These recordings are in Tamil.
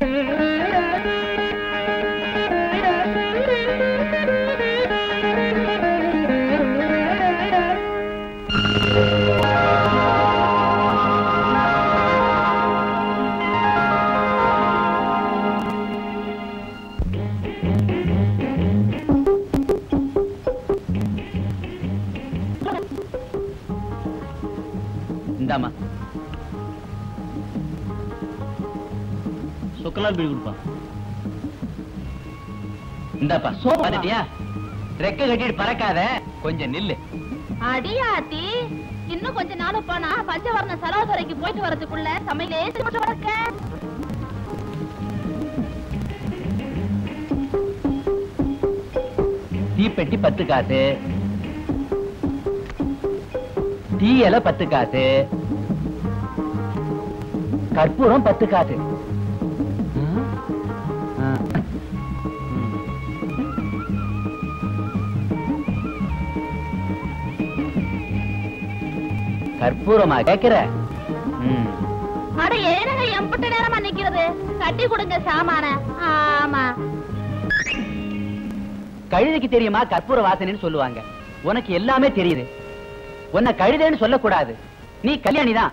இந்தாமா சொக்கலால் பீடி கொடுப்பா இந்தாப்பா சோப் வந்துட்டியா ரெக்க கட்டிட்டு பறக்காத கொஞ்சம் நில்லு அடியாத்தி இன்னும் கொஞ்ச நாள் போனா பஞ்சவர்ண சரோவரைக்கு போயிட்டு வரதுக்குள்ள சமையலே சிரமத்தை வளர்க்க தீப்பெட்டி பத்து காசு டீ இலை பத்து காசு கற்பூரம் பத்து காசு ஆ. ஆ. ம். கற்பூரமா கேக்குற ம். அட ஏனுங்க எம்பட்ட நேரமா நிக்கிறது கட்டி கொடுங்க சாமான ஆமா கழுதைக்கு தெரியுமா கற்பூர வாசனைன்னு சொல்லுவாங்க உனக்கு எல்லாமே தெரியுது உன்னை கழுதைன்னு சொல்லக்கூடாது நீ கல்யாணி தான்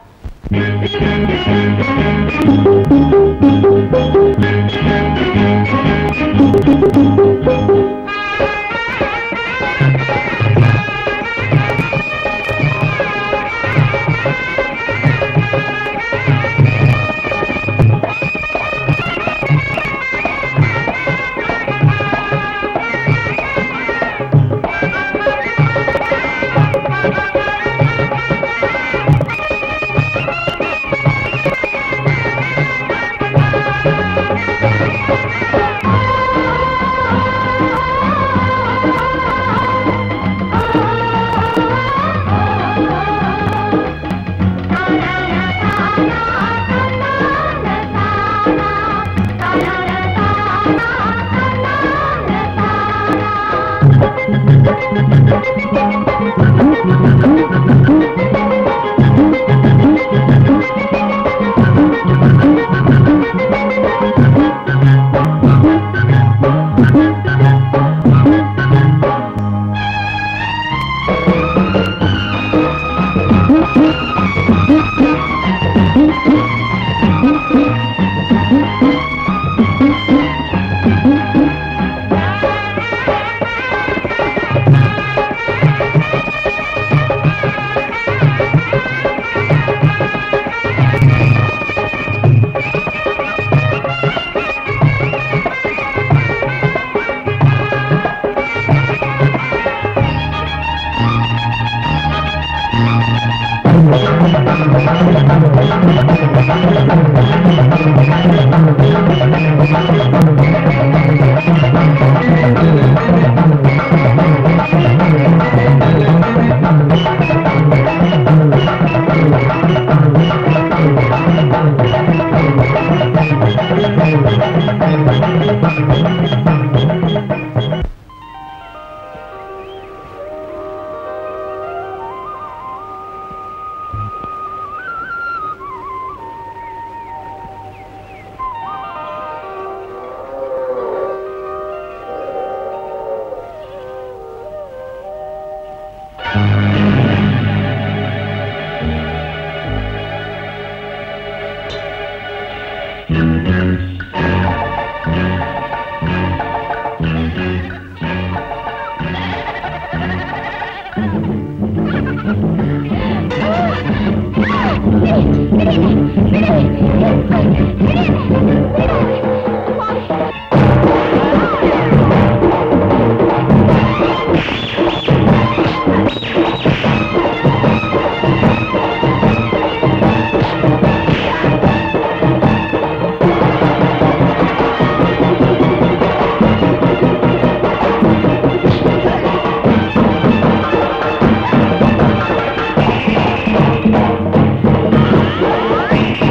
ஆ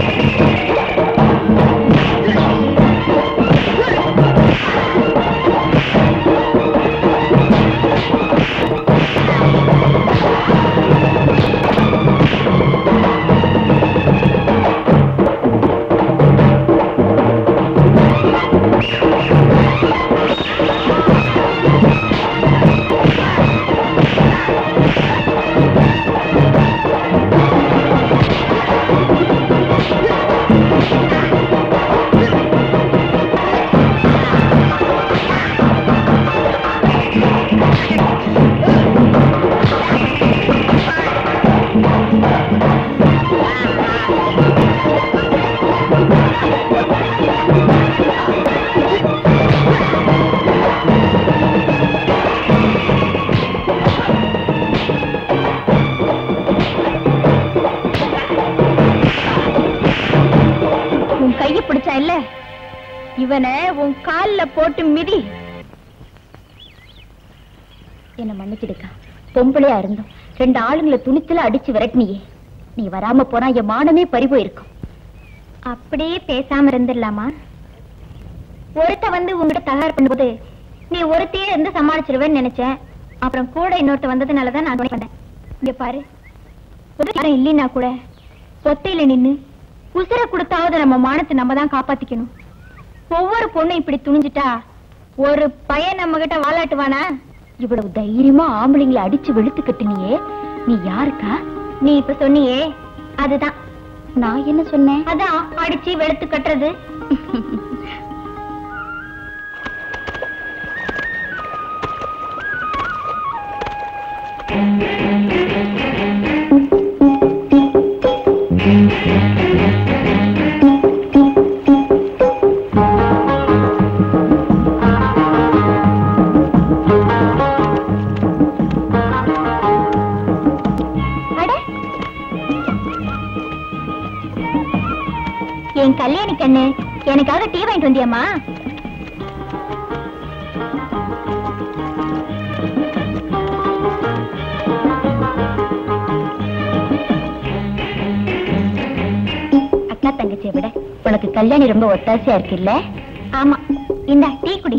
இவனை உன் கால்ல போட்டு மிதி என்ன மன்னிச்சிடுக்கா பொம்பளையா இருந்தோம் ரெண்டு ஆளுங்களை துணித்துல அடிச்சு விரட்டினியே நீ வராம போனா என் மானமே பறி போயிருக்கும் அப்படியே பேசாம இருந்துடலாமா ஒருத்த வந்து உங்ககிட்ட தகராறு பண்ணும்போது நீ ஒருத்தையே இருந்து சமாளிச்சிருவேன்னு நினைச்சேன் அப்புறம் கூட இன்னொருத்த வந்ததுனாலதான் நான் பண்ணேன் இங்க பாரு ஒரு யாரும் இல்லைன்னா கூட ஒத்தையில நின்னு உசுர கொடுத்தாவது நம்ம மானத்தை நம்ம தான் காப்பாத்திக்கணும் ஒவ்வொரு பொண்ணும் இப்படி துணிஞ்சிட்டா ஒரு பையன் நம்ம கிட்ட வாலாட்டுவானா இவ்வளவு தைரியமா ஆம்பளைங்களை அடிச்சு வெளுத்து கட்டுனியே நீ யாருக்கா நீ இப்ப சொன்னியே அதுதான் நான் என்ன சொன்னேன் அதான் அடிச்சு வெளுத்து கட்டுறது அட என் கல்யாணி கண்ணு எனக்காக டீ வாங்கிட்டு வந்தியம்மா அக்கா தங்கச்சியை விட உனக்கு கல்யாணி ரொம்ப ஒத்தாசையா இருக்குல்ல ஆமா இந்த டீ குடி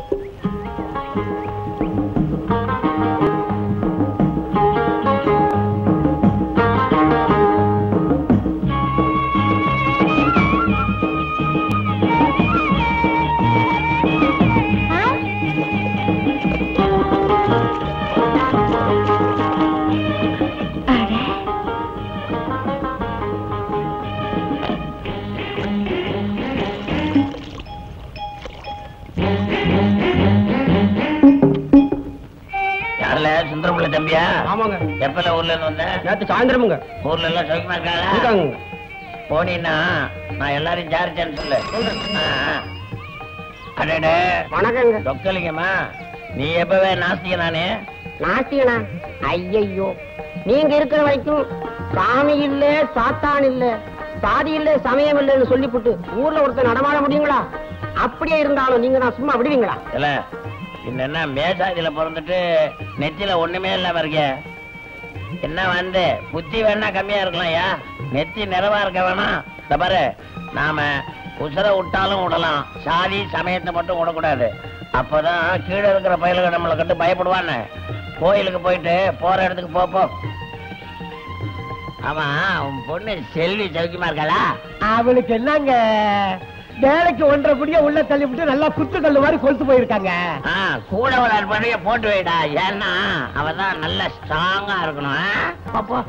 ஆ? அட. யாருல சுந்தரமுள்ள தம்பியா ஆமாங்க எப்பல ஊர்ல இருந்து வந்த நேத்து சாயந்தரமுங்க ஊர்ல எல்லாம் சௌக்கியமா இருக்காங்களா இருக்காங்க போனீன்னா நான் எல்லாரையும் விசாரிச்சேன்னு சொல்லு ஆ, ஆ. அடடே வணக்கங்க தொக்கலிங்கம்மா நீ எப்பவே நாஸ்திக நானே நாஸ்திகனா ஐயையோ நீங்க இருக்கிற வரைக்கும் சாமி இல்ல சாத்தான் இல்ல சாதி இல்ல சமயம் இல்லைன்னு சொல்லிப்புட்டு ஊர்ல ஒருத்தர் நடமாட முடியுங்களா அப்படியே இருந்தாலும் நீங்க நான் சும்மா விடுவீங்களா இல்ல என்ன மேசாதியில பிறந்துட்டு நெத்தியில ஒண்ணுமே இல்லாம இருக்க என்ன வந்து புத்தி வேணா கம்மியா இருக்கலாம் ஐயா நெத்தி நிறைவா இருக்க வேணாம் இந்த பாரு நாம உசுர விட்டாலும் விடலாம் சாதி சமயத்தை மட்டும் விடக்கூடாது அப்பதான் கீழே இருக்கிற பயலுக்கு நம்மளை கண்டு பயப்படுவான்னு கோயிலுக்கு போயிட்டு போற இடத்துக்கு போ, போ ஆமா உன் பொண்ணு செல்வி சௌக்கியமா இருக்காளா அவளுக்கு என்னங்க வேலைக்கு ஒன்றரை குடிய உள்ள தள்ளி விட்டு நல்லா குத்து கல்லு மாதிரி கொளுத்து போயிருக்காங்க ஆ, கூட ஒரு அற்பனைய போட்டு வைடா ஏன்னா அவதான் நல்ல ஸ்ட்ராங்கா இருக்கணும் ஆ? போ, போ.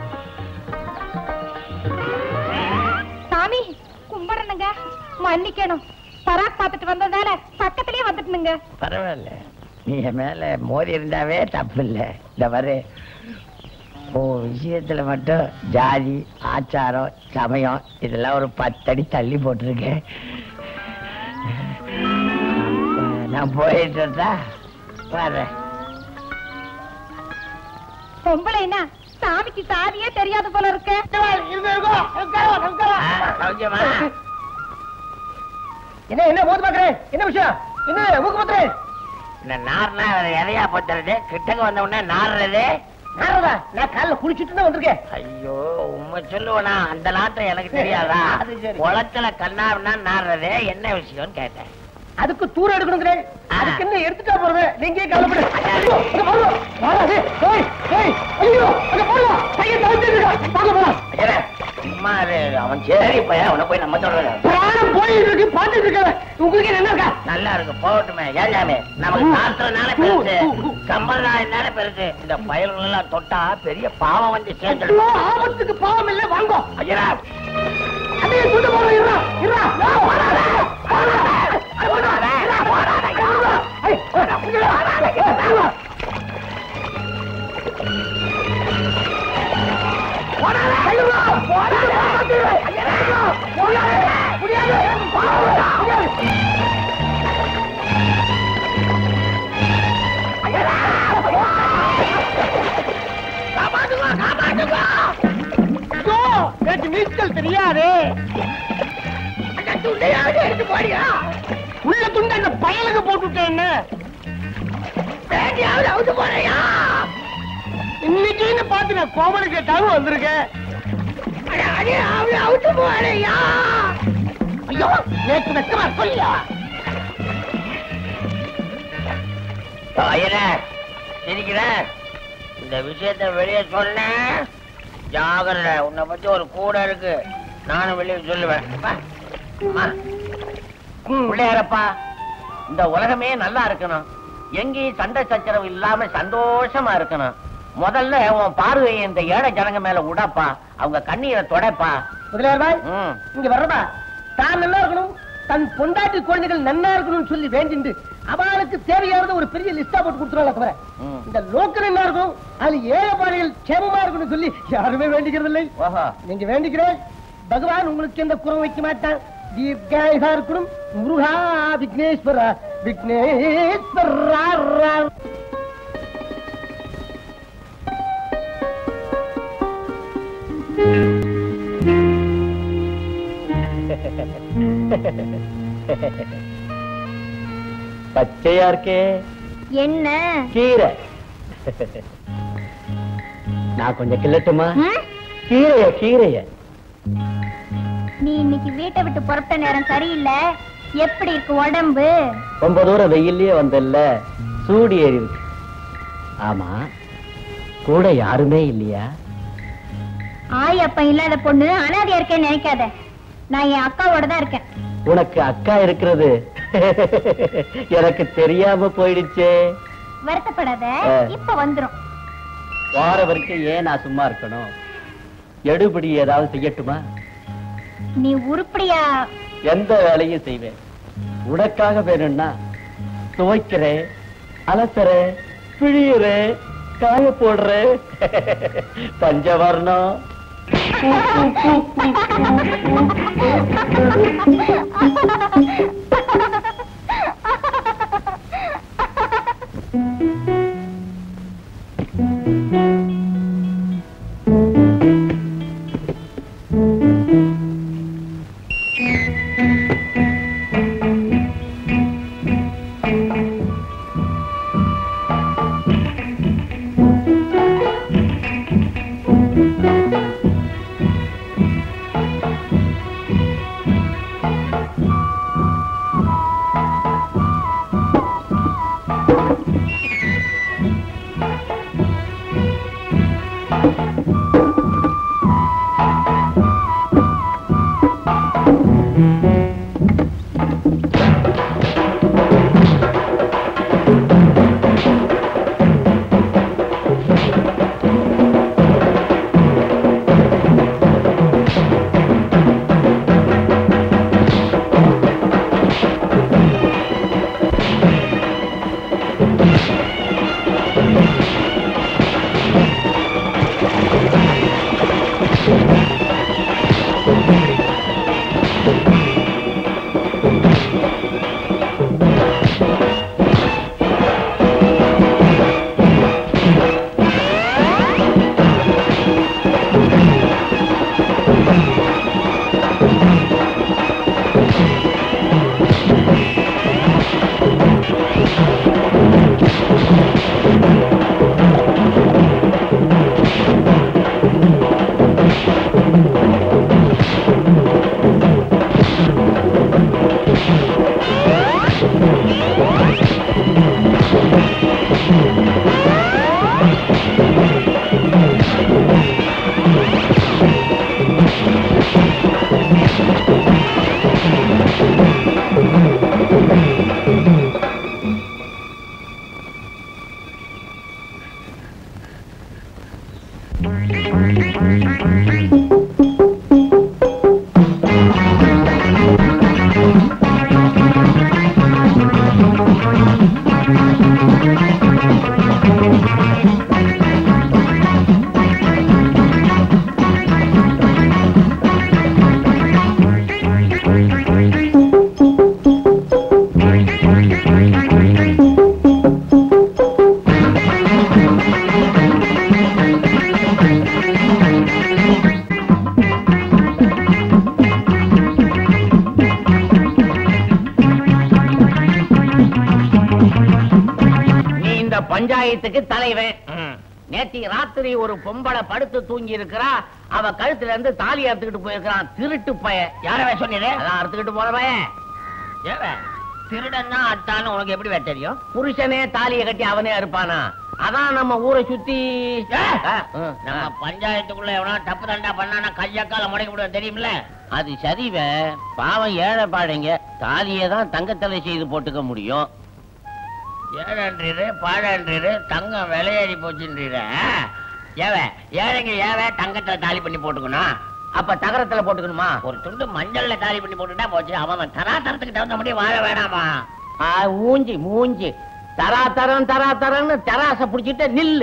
சாமி கும்பிடணுங்க மன்னிக்கணும் பராக் பார்த்துட்டு வந்ததால பக்கத்திலேயே வந்துட்டுனுங்க பரவாயில்ல நீ என் மேல மோதி இருந்தாவே தப்பு இல்ல இந்த பாரு ஓ விஷயத்துல மட்டும் ஜாதி ஆச்சாரம் சமயம் இதெல்லாம் ஒரு பத்தடி தள்ளி போட்டிருக்கேன் நான் போயிட்டு இருந்தா வர்றேன் பொம்பளைனா சாமிக்கு சாதியே தெரியாது போல இருக்கு ஆ, சௌக்கியமா என்ன என்ன போது பாக்குறேன் என்ன விஷயம் என்ன ஊக்கு பாக்குறேன் இந்த நார்னா எதையா போத்துறது கிட்டக்க வந்த உடனே நாடுறது நாரதா நான் காலைல குளிச்சுட்டு தான் வந்திருக்கேன் ஐயோ உண்மை சொல்லுவனா அந்த நாட்டம் எனக்கு தெரியாதா அது சரி. குளத்துல கண்ணாருன்னா நாடுறது என்ன விஷயம்னு கேட்டேன் அதுக்கு தூரம் எடுக்கணுங்கிறேன் அதுக்கு என்ன எடுத்துட்டா போறது நீங்க கவலைப்படு ஐயோ, அங்க பாருங்க. வாடா, டேய், டேய், டேய், ஐயோ, அங்க பாருங்க. பையன் தவிர்த்து இருக்கா. வாங்க போலாம். ஐயரே, சும்மா இரு. அவன் சரி பையன் அவனை போய் நம்ம சொல்றது பிராணம் போயிட்டு இருக்கு பாத்துட்டு இருக்க உங்களுக்கு என்ன இருக்கா நல்லா இருக்கு போகட்டுமே ஏழாமே நமக்கு சாஸ்திரம்னால பெருசு சம்பிரதாயம்னால பெருசு இந்த பயல்கள் எல்லாம் தொட்டா பெரிய பாவம் வந்து ஐயோ, சேர்ந்துடும் ஆபத்துக்கு பாவம் இல்ல வாங்க ஐயரா அப்படியே சுட்டு போறோம் இருடா இருடா போடாத, போடாத, போடாத, போடாத, இருடா. ஐய், போடா, இருடா. போடாத, கையிடுறா. போடாத, ஐயரா, முடியாது, முடியாது, முடியாது. ஐயோ, எனக்கு நீச்சல் தெரியாது அந்த துண்டையாவது எடுத்து போடியா துண்டு அந்த பயலுக்கு போட்டுட்டேன் என்ன வேண்டியாவது அவுத்து போறையா இன்னைக்கு பார்த்து நான் கோமலுக்கு கேட்டாலும் வந்திருக்கேன் அட, அடே, அவளை அவுத்து போறையா ஐயோ நேற்று வெக்கமா சொல்லியா ஐயனே சிரிக்கிற இந்த விஷயத்தை வெளியே சொன்ன ஜாகிரதை உன்னை பத்தி ஒரு கூட இருக்கு நானும் வெளியே சொல்லுவேன் வா. அம்மா. பிள்ளையாரப்பா இந்த உலகமே நல்லா இருக்கணும் எங்கேயும் சண்டை சச்சரவு இல்லாம சந்தோஷமா இருக்கணும் முதல்ல உன் பார்வையை இந்த ஏழை ஜனங்க மேல விடப்பா அவங்க கண்ணீரை தொடப்பா முதலியார் பாய் ம். இங்க வர்றதா தான் நல்லா இருக்கணும் தன் பொண்டாட்டி குழந்தைகள் நன்னா இருக்கணும்னு சொல்லி வேண்டிண்டு அவளுக்கு தேவையானது ஒரு பெரிய லிஸ்டா போட்டு கொடுத்துருவாங்க தவிர ம். இந்த லோக்கல் என்ன இருக்கும் அது ஏழைப்பாளைகள் க்ஷேமமா இருக்கணும்னு சொல்லி யாருமே வேண்டிக்கிறது இல்லை ஓஹோ நீங்க வேண்டிக்கிறேன் பகவான் உங்களுக்கு எந்த குறம் வைக்க மாட்டான் தீர்காயுதா இருக்கணும் முருகா விக்னேஸ்வரா விக்னேஸ்வரா பச்சையா இருக்கே என்ன கீரை நான் கொஞ்சம் கிள்ளட்டுமா ம்? கீரைய கீரைய நீ இன்னைக்கு வீட்டை விட்டு புறப்பட்ட நேரம் சரியில்லை எப்படி இருக்கு உடம்பு ரொம்ப தூரம் வெயில்லயே வந்தல்ல சூடு ஏறி இருக்கு ஆமா கூட யாருமே இல்லையா ஆய் அப்ப இல்லாத பொண்ணு அனாதையா இருக்கேன்னு நினைக்காத நான் என் அக்காவோட தான் இருக்கேன் உனக்கு அக்கா இருக்கிறது எனக்கு தெரியாம போயிடுச்சே வருத்தப்படாத ஆ. இப்ப வந்துரும் வார வரைக்கும் ஏன் நான் சும்மா இருக்கணும் எடுபடி ஏதாவது செய்யட்டுமா நீ உருப்படியா எந்த வேலையும் செய்வேன் உனக்காக வேணும்னா துவைக்கிறேன் அலசுறேன் பிழியுறேன் காய போடுறேன் பஞ்சவர்ணம் இந்த பஞ்சாயத்துக்கு தலைவன் ம். நேத்தி ராத்திரி ஒரு பொம்பளை படுத்து தூங்கி இருக்கிறா அவ கழுத்துல இருந்து தாலி அறுத்துக்கிட்டு போயிருக்கிறான் திருட்டு பய யாரவே சொன்னீரு அதான் அறுத்துக்கிட்டு போற பையன் ஏவே திருடன் தான் அட்டான்னு உனக்கு எப்படி வே தெரியும் புருஷனே தாலியை கட்டி அவனே அறுப்பானா அதான் நம்ம ஊரை சுத்தி ஏ! ஆ, ம், நம்ம ஆ. பஞ்சாயத்துக்குள்ள எவனா தப்பு தண்டா பண்ணானா கையக்கால முடக்கி விடுவேன் தெரியுமில்ல அது சரிவ பாவம் ஏழை பாடைங்க தாலியை தான் தங்கத்தலை செய்து போட்டுக்க முடியும் ஏழன்றீரு பாழன்றீரு தங்கம் விலையேறி போச்சுன்றீரு ஏவே ஏழைங்க ஏவே தங்கத்துல தாலி பண்ணி போட்டுக்கணும் அப்ப தகரத்துல போட்டுக்கணுமா ஒரு துண்டு மஞ்சள்ல தாலி பண்ணி போட்டுட்டா போச்சு அவன் தராதரத்துக்கு தகுந்த மாதிரி வாழ வேணாமா ஆ, மூஞ்சி மூஞ்சி தரா தரம் தரா தரம்னு தராச புடிச்சிட்டு நில்லு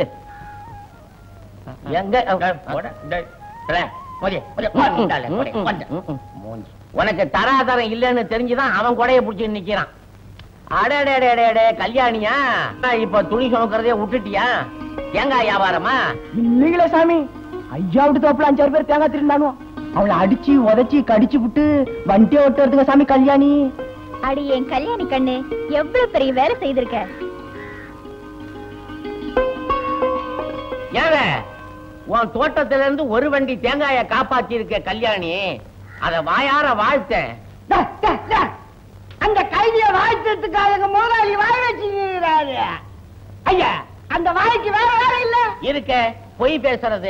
எங்க டேய், போடா, டேய், டேய், போடி, போடி, போடி, இந்தாலே, போடி, கொஞ்சம். ம், ம், மூஞ்சி. உனக்கு தராதரம் இல்லைன்னு தெரிஞ்சுதான் அவன் கொடைய புடிச்சு நிக்கிறான் அடடே கல்யாணியா இப்ப துணி சுமக்கிறதே விட்டுட்டியா தேங்காய் வியாபாரமா இல்லைங்களே சாமி ஐயா விட்டு தோப்புல அஞ்சாறு பேர் தேங்காய் திருந்தானோ அவளை அடிச்சு உதைச்சு கடிச்சு விட்டு வண்டியை ஓட்டுறதுங்க சாமி கல்யாணி அடி என் கல்யாணி கண்ணு எவ்வளவு பெரிய வேலை செய்திருக்க ஏவே உன் தோட்டத்துல இருந்து ஒரு வண்டி தேங்காய காப்பாத்தி இருக்க கல்யாணி அத வாயார வாழ்த்தேன் அந்த கைதிய வாழ்த்ததுக்காக எங்க முதலாளி வாய் வச்சுக்கிறாரு ஐயா அந்த வாய்க்கு வேற வேற இல்ல இருக்க பொய் பேசுறது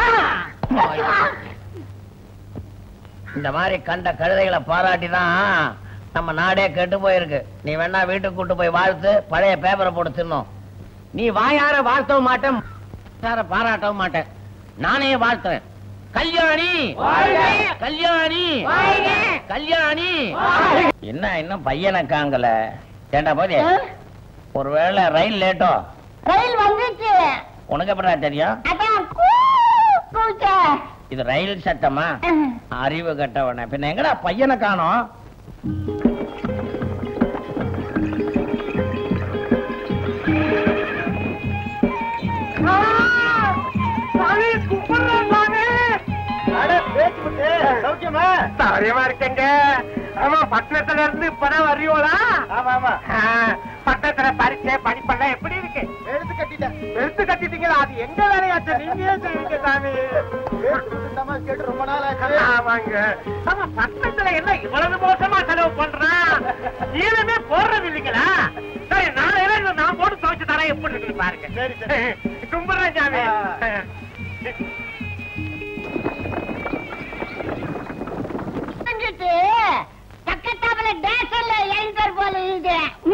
இந்த மாதிரி கண்ட கழுதைகளை பாராட்டிதான் நம்ம நாடே கெட்டு போயிருக்கு நீ வேணா வீட்டுக்கு கூட்டு போய் வாழ்த்து பழைய பேப்பரை போட்டு தின்னும் நீ வாயார வாழ்த்தவும் மாட்டேன் வாயார பாராட்டவும் மாட்டேன் நானே வாழ்த்துறேன் கல்யாணி கல்யாணி கல்யாணி என்ன இன்னும் பையனை காங்கல ஏண்டா போதே ஒருவேளை ரயில் லேட்டோ ரயில் வந்துச்சு உனக்கு எப்படா தெரியும் அதான் இது ரயில் சட்டமா அறிவு கட்டவன பின்ன எங்கடா பையனை காணோம் சௌரியமா இருக்கங்க ஆமா பட்டணத்துல இருந்து இப்பதான் வர்றீங்களா ஆமா ஆமா பட்டணத்துல பரீட்சை படிப்பெல்லாம் எப்படி இருக்கு எடுத்து கட்டிட்டேன் எடுத்து கட்டிட்டீங்களா அது எங்க வேலையாச்சு நீங்களே சொல்லுங்க சாமி கேட்டு ரொம்ப நாள் ஆமாங்க ஆமா பட்டணத்துல என்ன இவ்வளவு மோசமா செலவு பண்றான் ஈரமே போடுறது இல்லைங்களா சரி நாளையில நான் போட்டு துவைச்சு தரேன் எப்படி இருக்குன்னு பாருங்க சரி சரி கும்பிடுறேன் சாமி பக்கத்தாப்புல டேஷன்ல எழுந்தர் போல இது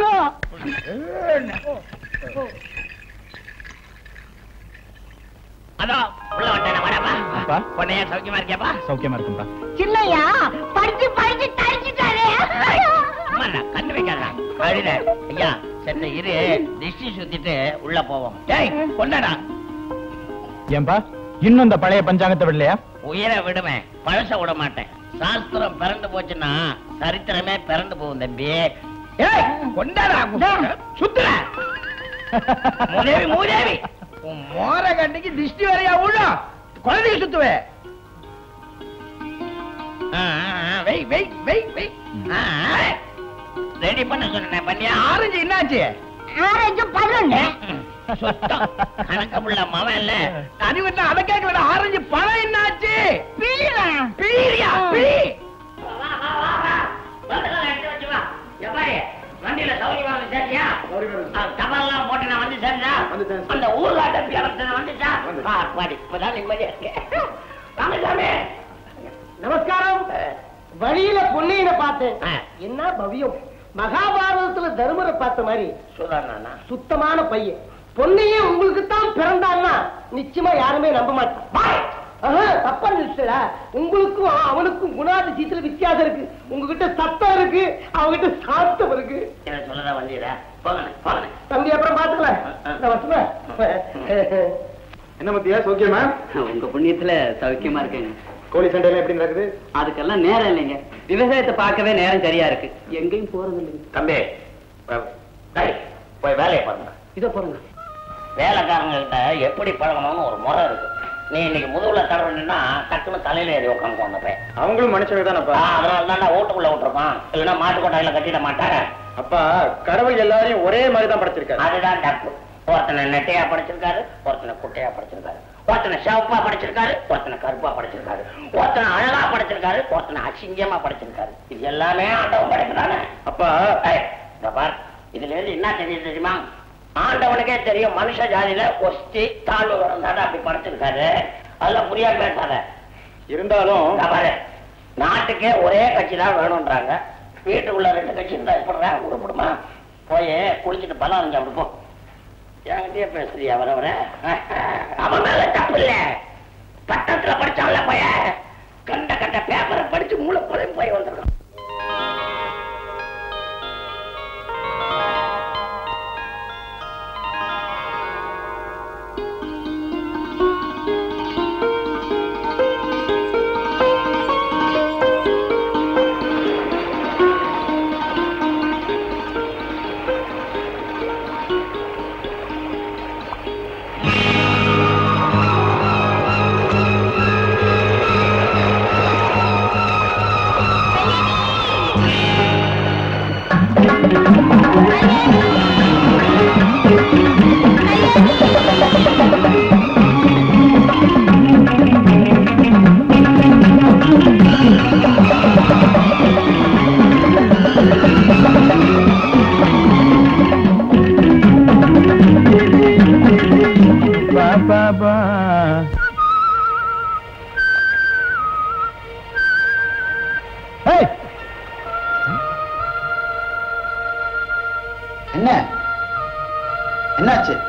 அதோ உள்ள வந்தேன் வரப்பா பொண்ணையா சௌக்கியமா இருக்கியாப்பா சௌக்கியமா இருக்கும்பா சின்னையா படிச்சு படிச்சு தரிச்சுட்டாரு அம்மாடா, கண்ணு வைக்காதடா அழுத ஐயா செத்த இரு திஷ்டி சுத்திட்டு உள்ள போவோம் டேய் கொண்டடா ஏன்பா இன்னும் இந்த பழைய பஞ்சாங்கத்தை விடலையா உயிரை விடுவேன் பழச விட மாட்டேன் சாஸ்திரம் பிறந்து போச்சுன்னா சரித்திரமே பிறந்து போகும் தம்பி ஏய் கொண்டாடா சுத்துற மூதேவி மூதேவி உன் மோர கண்டிக்கு திஷ்டி வரையா உள்ள குழந்தைக்கு சுத்துவே ஆ, ஆ, ஆ, வெய் வெய் வெய் வெய் ரெடி பண்ண சொன்னேன் பண்ணியா ஆரஞ்சு என்னாச்சு ஆரஞ்சு பதினொன்னு சுத்தம் கணக்கமுள்ள மவன் இல்ல அறிவு என்ன அதை கேட்கல ஆரஞ்சு பழம் என்னாச்சு பீரியா பீ வண்டியில சௌரியமா வந்து சேர்த்தியா தபால்லாம் போட்டு நான் வந்து சேர்ந்தா அந்த ஊர்லாட்ட பிறந்த வந்துச்சா பாடி இப்பதான் நிம்மதியா இருக்கேன் வாங்க சாமி நமஸ்காரம் வழியில பொன்னையனை பார்த்தேன் ஆ. என்ன பவியம் மகாபாரதத்துல தர்மரை பார்த்த மாதிரி சுதாரணா சுத்தமான பையன் பொன்னையே உங்களுக்கு தான் பிறந்தான்னா நிச்சயமா யாருமே நம்ப மாட்டான் ஆஹா, தப்பா நினைச்சா உங்களுக்கும் அவனுக்கும் குணாதிசயத்துல வித்தியாசம் இருக்கு உங்ககிட்ட சத்தம் இருக்கு அவங்கிட்ட சாத்தம் இருக்கு என்ன சொல்லதா வந்தீரா போங்க போங்க தம்பி அப்புறம் பாத்துக்கலாம் நான் வரட்டுமா? என்ன மத்தியா சௌக்கியமா உங்க புண்ணியத்துல சௌக்கியமா இருக்கேங்க கோழி சண்டையில எப்படி நடக்குது அதுக்கெல்லாம் நேரம் இல்லைங்க விவசாயத்தை பார்க்கவே நேரம் சரியா இருக்கு எங்கேயும் போறது இல்லைங்க தம்பி வ- டேய், போய் வேலையை பாருங்க இதோ போறேங்க வேலைக்காரங்க கிட்ட எப்படி பழகணும்னு ஒரு முறை இருக்கு நீ இன்னைக்கு முதுகுல தடவினா டக்குன்னு தலையில ஏறி உட்காந்து அந்த பையன் அவங்களும் மனுஷங்க தானப்பா ஆ, அதனால தான் வீட்டுக்குள்ள விட்டுருப்பான் இல்லைன்னா மாட்டு கொட்டாயில கட்டிட மாட்டாங்க அப்பா கடவுள் எல்லாரையும் ஒரே மாதிரி தான் படைச்சிருக்காரு அதுதான் தப்பு ஒருத்தனை நெட்டையா படிச்சிருக்காரு ஒருத்தனை குட்டையா படிச்சிருக்காரு ஒருத்தனை சிவப்பா படிச்சிருக்காரு ஒருத்தனை கருப்பா படிச்சிருக்காரு ஒருத்தனை அழகா படிச்சிருக்காரு ஒருத்தனை அசிங்கமா படிச்சிருக்காரு இது எல்லாமே ஆண்டவன் படைக்கிறானே அப்ப ஏய், இங்க பார் இதுல இருந்து என்ன தெரியுது தெரியுமா ஆண்டவனுக்கே தெரியும் மனுஷ ஜாதியில ஒஸ்தி தாழ்வு வரந்தாட அப்படி படைச்சிருக்காரு அதெல்லாம் புரியாம பேசாத இருந்தாலும் இங்க பாரு நாட்டுக்கே ஒரே கட்சி தான் வேணும்ன்றாங்க வீட்டுக்குள்ள ரெண்டு கட்சி இருந்தா எப்படிடா உருப்படுமா போய் குளிச்சுட்டு பலம் அரைஞ்சு அப்படி போ என்கிட்டயே பேசுறியா வர வர அவன் மேல தப்பு இல்ல பட்டத்துல படிச்சான்ல போய கண்ட கண்ட பேப்பரை படிச்சு மூளை குறையும் போய் வந்திருக்கான் பா பா பா ஏய்! என்ன என்னாச்சு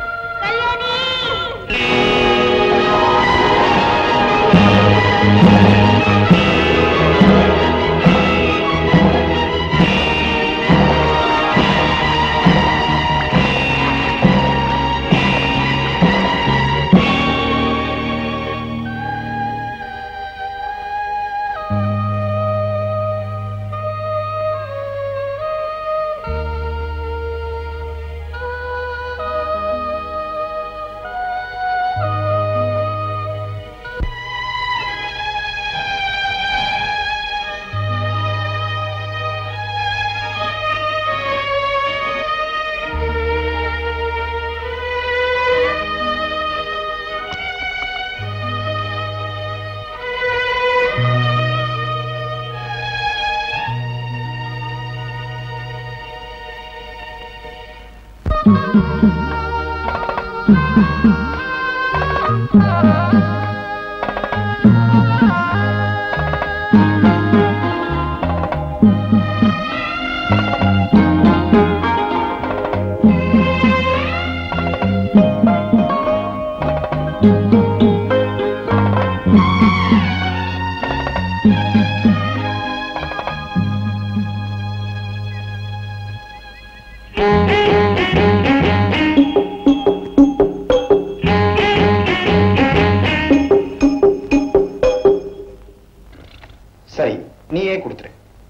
சரி நீயே கொடுத்துரு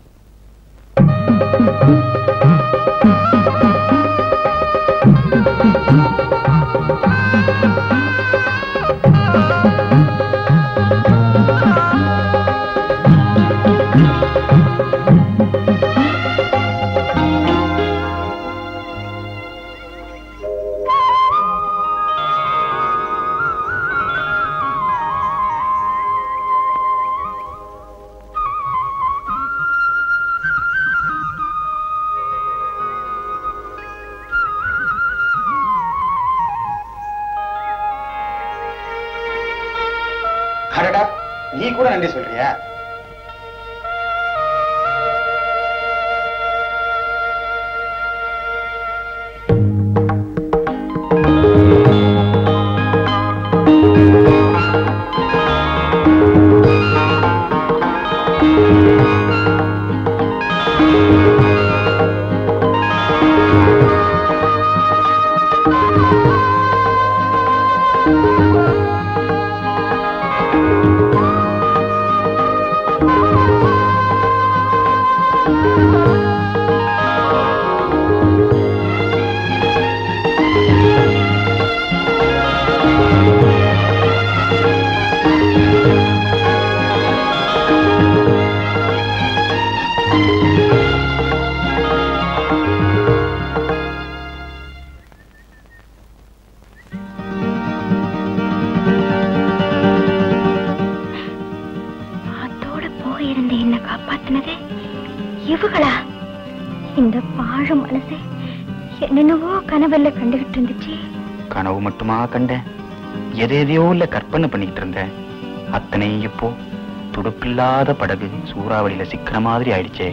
அடடா நீ கூட நன்றி சொல்றியா இவங்களா இந்த பாழ மனசை என்னென்னவோ கனவெல்ல கண்டுகிட்டு இருந்துச்சு கனவு மட்டுமா கண்டேன் எதை எதையோ இல்ல கற்பனை பண்ணிக்கிட்டு இருந்தேன் அத்தனையும் இப்போ துடுப்பில்லாத படகு சூறாவளியில சிக்கிற மாதிரி ஆயிடுச்சே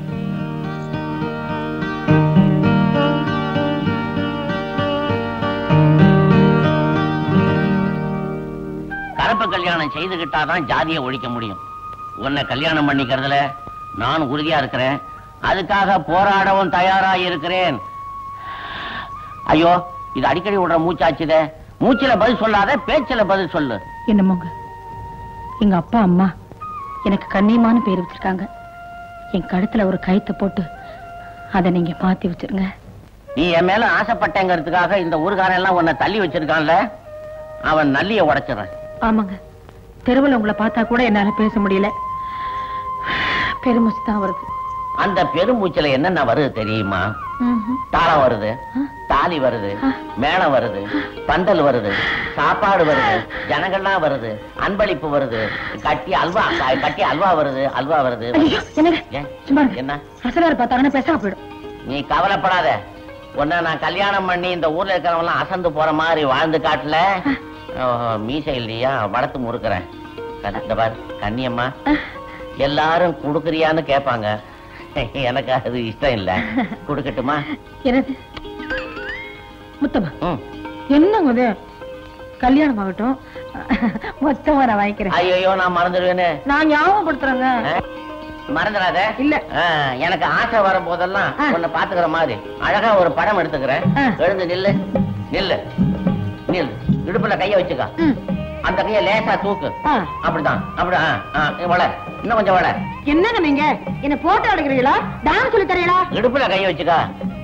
கலப்பு கல்யாணம் செய்துகிட்டாதான் ஜாதியை ஒழிக்க முடியும் உன்னை கல்யாணம் பண்ணிக்கிறதுல நான் உறுதியா இருக்கிறேன் அதுக்காக போராடவும் தயாரா இருக்கிறேன் ஐயோ இது அடிக்கடி விடுற மூச்சாச்சுதே மூச்சில பதில் சொல்லாத பேச்சில பதில் சொல்லு என்னமோங்க எங்க அப்பா அம்மா எனக்கு கண்ணியமான பேர் வச்சிருக்காங்க என் கழுத்துல ஒரு கயித்தை போட்டு அதை நீங்க மாத்தி வச்சிருங்க நீ என் மேல ஆசைப்பட்டேங்கிறதுக்காக இந்த ஊர்காரன் எல்லாம் உன்னை தள்ளி வச்சிருக்கான்ல அவன் நல்லிய உடைச்சிடுறேன் ஆமாங்க தெருவில் உங்களை பார்த்தா கூட என்னால பேச முடியல பெருமிச்சு தான் வருது அந்த பெருமூச்சில என்னென்ன வருது தெரியுமா ம்ஹும். தாளம் வருது ஆ. தாலி வருது மேளம் வருது பந்தல் வருது சாப்பாடு வருது ஜனங்கள்லாம் வருது அன்பளிப்பு வருது கட்டி அல்வா க- கட்டி அல்வா வருது அல்வா வருது ஐயோ, என்னங்க ஏன்? சும்மா இருங்க. என்ன அசலார் பார்த்தாங்கன்னா பேசாம போயிடும் நீ கவலைப்படாத உன்னை நான் கல்யாணம் பண்ணி இந்த ஊர்ல இருக்கிறவங்க எல்லாம் அசந்து போற மாதிரி வாழ்ந்து காட்டல ஓஹோ, மீசை இல்லையா வளர்த்து முறுக்குறேன் கண்ண- இந்த பாரு கண்ணியம்மா எல்லாரும் குடுக்குறியான்னு கேட்பாங்க எனக்கு அது இஷ்டம் இல்ல குடுக்கட்டுமா என்னது முத்தமா ம். என்னங்க இது கல்யாணம் ஆகட்டும் மொத்தமா நான் வாங்கிக்கிறேன் ஐயோ நான் மறந்துடுவேன்னு நான் ஞாபகப்படுத்துறேங்க ஆ? மறந்துடாத இல்ல. ஆ, எனக்கு ஆசை வரும் போதெல்லாம் ஆ. உன்னை பாத்துக்கிற மாதிரி அழகா ஒரு படம் எடுத்துக்கிறேன் ஆ. எழுந்து நில்லு நில்லு நில்லு இடுப்புல கைய வச்சுக்க ம். அந்த கைய லேசா தூக்கு ஆ. அப்படிதான் அப்படி ஆ, ஆ, வள இன்னும் கொஞ்சம் வள என்னங்க நீங்க என்ன போட்டோ எடுக்கிறீங்களா டான்ஸ் சொல்லி தரீங்களா இடுப்புல கைய வச்சுக்க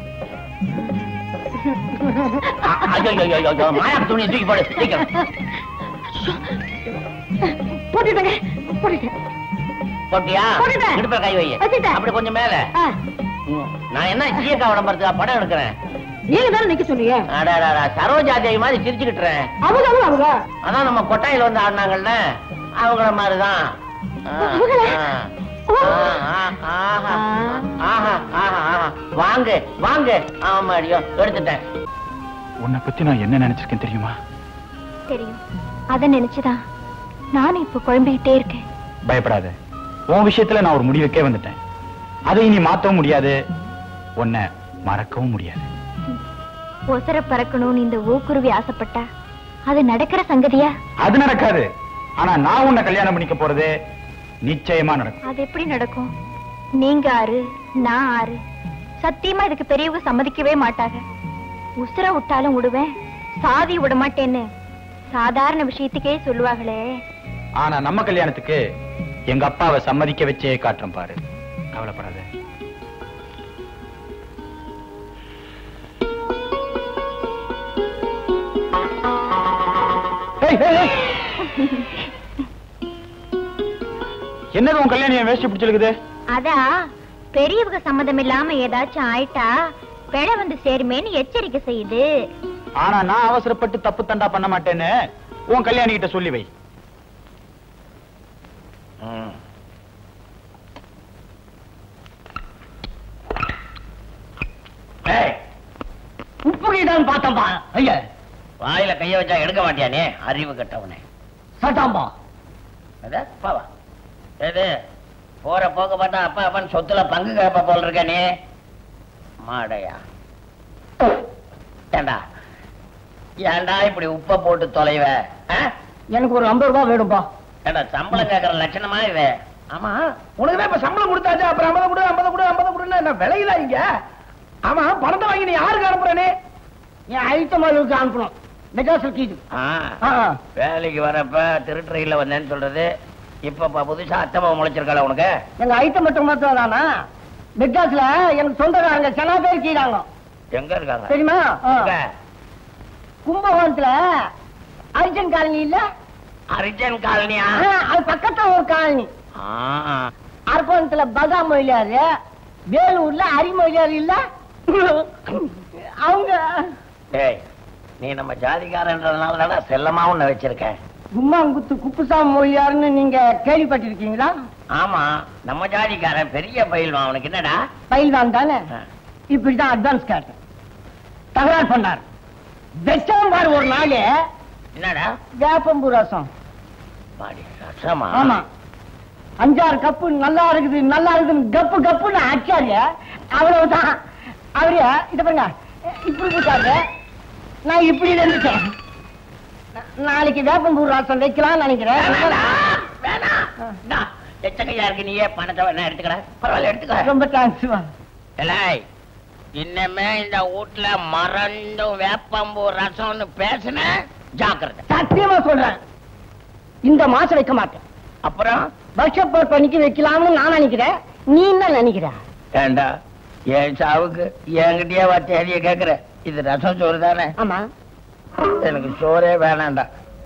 அ- ஐயோ ஐயோ, ஐயோ, ஐயோ, மாயா துணி தூக்கி போடு சீக்கிரம் போட்டுட்டேங்க போட்டுட்டேன் போட்டியா போட்டுட்டேன். இடுப்புல கை வை வச்சுட்டேன். அப்படி கொஞ்சம் மேல ஆ, ம், நான் என்ன சீயக்கா விளம்பரத்துக்கா படம் எடுக்கிறேன் நீங்க தானே நிக்க சொன்னீங்க அடாடாடா, சரோஜா தேவி மாதிரி சிரிச்சுக்கிட்டுறேன் அவங்க அவங்க அவங்க அதான் நம்ம கொட்டாயில வந்து ஆடினாங்கல்ல அவங்கள மாதிரிதான் ஆ, அவங்கள? ஆ. ஆ, ஆ, ஆஹா, ஆஹா, ஆஹா, ஆஹா. வாங்க வாங்க ஆமாடியோ எடுத்துட்டேன் உன்னை பத்தி நான் என்ன நினைச்சிருக்கேன் தெரியுமா தெரியும் அத நினைச்சுதான் நானும் இப்ப குழம்பிக்கிட்டே இருக்கேன் பயப்படாத உன் விஷயத்துல நான் ஒரு முடிவுக்கே வந்துட்டேன் அதை இனி மாத்தவும் முடியாது உன்னை மறக்கவும் முடியாது ஒசர பறக்கணும்னு இந்த ஊக்குருவி ஆசைப்பட்டா அது நடக்கிற சங்கதியா அது நடக்காது ஆனா நான் உன்னை கல்யாணம் பண்ணிக்க போறது நிச்சயமா நடக்கும் அது எப்படி நடக்கும் நீங்க ஆறு நான் ஆறு சத்தியமா இதுக்கு பெரியவங்க சம்மதிக்கவே மாட்டாங்க உசுர விட்டாலும் விடுவேன் சாதி விட மாட்டேன்னு சாதாரண விஷயத்துக்கே சொல்லுவாங்களே ஆனா நம்ம கல்யாணத்துக்கு எங்க அப்பாவை சம்மதிக்க வச்சே காட்டுறோம் பாரு கவலைப்படாத ஏய், ஏய், ஏய். என்னது உன் கல்யாணம் என் வேஷ்டி பிடிச்சிருக்குது அதா பெரியவங்க சம்மதம் இல்லாம ஏதாச்சும் ஆயிட்டா பிழை வந்து சேருமேன்னு எச்சரிக்கை செய்யுது ஆனா நான் அவசரப்பட்டு தப்பு தண்டா பண்ண மாட்டேன்னு உன் கல்யாணி கிட்ட சொல்லி வை ம். ஏய், உப்பு தான் பார்த்தம்பா ஐயா வாயில கைய வச்சா எடுக்க மாட்டியானே அறிவு கட்டவனே சட்டாம்பா அத பாவா எது போற போக பார்த்தா அப்பா அப்பன் சொத்துல பங்கு கேப்ப போல் இருக்க நீ மாடையா ஏண்டா ஏண்டா இப்படி உப்ப போட்டு தொலைவ ஆ? எனக்கு ஒரு ஐம்பது ரூபாய் வேணும்பா ஏண்டா சம்பளம் கேக்குற லட்சணமா இது ஆமா உனக்கு தான் இப்ப சம்பளம் கொடுத்தாச்சு அப்புறம் ஐம்பது கொடு ஐம்பது கொடு ஐம்பது கொடுன்னு என்ன விலையில இங்க ஆமா பணத்தை வாங்கி நீ யாருக்கு அனுப்புறனே என் ஐட்டமாளுக்கு அனுப்பணும் மெட்ராஸ் கீது ஆ, வேலைக்கு வரப்ப திருட்டுறையில வந்தேன்னு சொல்றது இப்ப ப- புதுசா அத்தமா முளைச்சிருக்காள உனக்கு எங்க ஐட்டம் மட்டும் மாத்திரம் தானா மெட்ராஸ்ல எனக்கு சொந்தக்காரங்க சில பேர் கீழாங்க எங்க இருக்காங்க தெரியுமா ஆ. எங்க? கும்பகோணத்துல அர்ஜென்ட் காலனி இல்ல அரிஜன் காலனியா ஆ, அது பக்கத்துல ஒரு காலனி ஆ, அரக்கோணத்துல பகா மொழியாரு வேலூர்ல அரிமொழியாரு இல்ல அவங்க டேய் நீ நம்ம ஜாதிக்காரன்றதுனால தானே செல்லமா உன்னை வச்சிருக்கேன் கும்மாங்குத்து குப்புசாமி மொழியாருன்னு நீங்க கேள்விப்பட்டிருக்கீங்களா ஆமா நம்ம ஜாதிக்காரன் பெரிய பயில்வான் அவனுக்கு என்னடா பயில்வான் தானே ஆ. இப்படிதான் அட்வான்ஸ் கேட்டேன் தகராறு பண்ணார் வெச்சம் பாரு ஒரு நாள் என்னடா வேப்பம்பூ ரசம் பாடி ரசமா ஆமா அஞ்சாறு கப்பு நல்லா இருக்குது நல்லா இருக்குதுன்னு கப்பு கப்புன்னு அடிச்சாரு அவ்வளவுதான் அவரு இத பாருங்க இப்படி போட்டாரு நான் இப்படி இருந்துட்டேன் நா- நாளைக்கு வேப்பம்பூர் ரசம் வைக்கலாம்னு நினைக்கிறேன் வேணாம், வேணாம். இந்தா, எச்சக்கையா இருக்கு நீயே பணத்தை வேணா எடுத்துக்கடா பரவாயில்ல எடுத்துக்க ரொம்ப தேங்க்ஸ் எலாய் இன்னமே இந்த வீட்டுல மறந்தும் வேப்பம்பூ ரசம்னு பேசுன ஜாக்கிரதை சத்தியமா சொல்றேன் இந்த மாசம் வைக்க மாட்டேன் அப்புறம் வருஷப் பண்ணிக்கு வைக்கலாம்னு நான் நினைக்கிறேன் நீ என்ன நினைக்கிற ஏண்டா என் சாவுக்கு என்கிட்டயே வா தேதிய கேக்குற இது ரசம் சோறு தானே ஆமா எனக்கு சோறே வேணாம்டா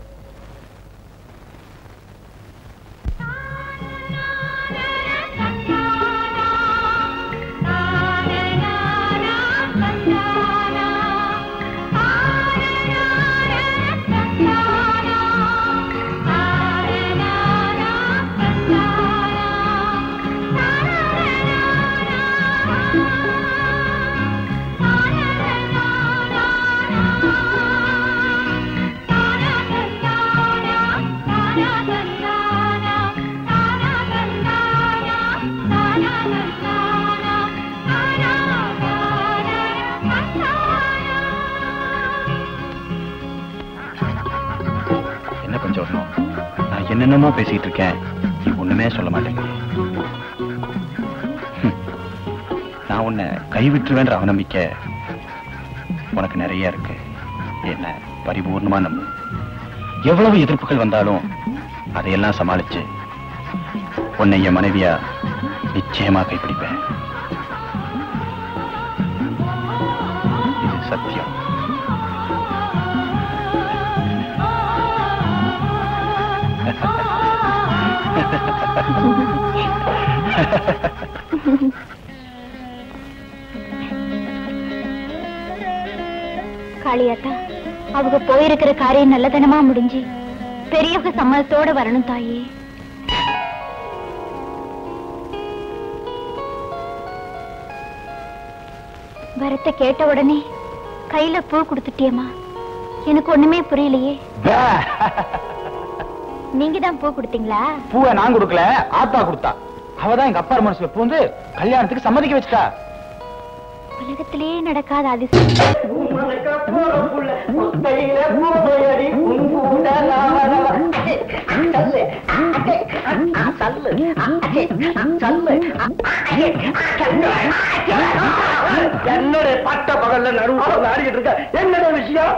என்ன கொஞ்சம் நான் என்னென்னமோ பேசிட்டு இருக்கேன் நீ ஒண்ணுமே சொல்ல மாட்டேங்க நான் உன்னை கைவிட்டுருவேன்ற அவநம்பிக்கை உனக்கு நிறைய இருக்கு என்ன பரிபூர்ணமா நம்பு எவ்வளவு எதிர்ப்புகள் வந்தாலும் அதையெல்லாம் சமாளிச்சு உன்னை என் மனைவியா நிச்சயமா கைப்பிடிப்பேன் இது சத்தியம் காளியாத்தா அவங்க போயிருக்கிற காரியம் நல்லதனமா முடிஞ்சு பெரியவங்க சம்மதத்தோட வரணும் தாயே வரத்தை கேட்ட உடனே கையில பூ கொடுத்துட்டியம்மா எனக்கு ஒண்ணுமே புரியலையே நீங்க தான் பூ கொடுத்தீங்களா பூவை நான் கொடுக்கல ஆத்தா கொடுத்தா அவதான் எங்க அப்பா மனசுல பூந்து கல்யாணத்துக்கு சம்மதிக்க வச்சுட்டா உலகத்திலேயே நடக்காத அதிசயம் என்னுடைய பட்ட பகல்ல நடுவு ஆடிக்கிட்டு இருக்க என்னோட விஷயம்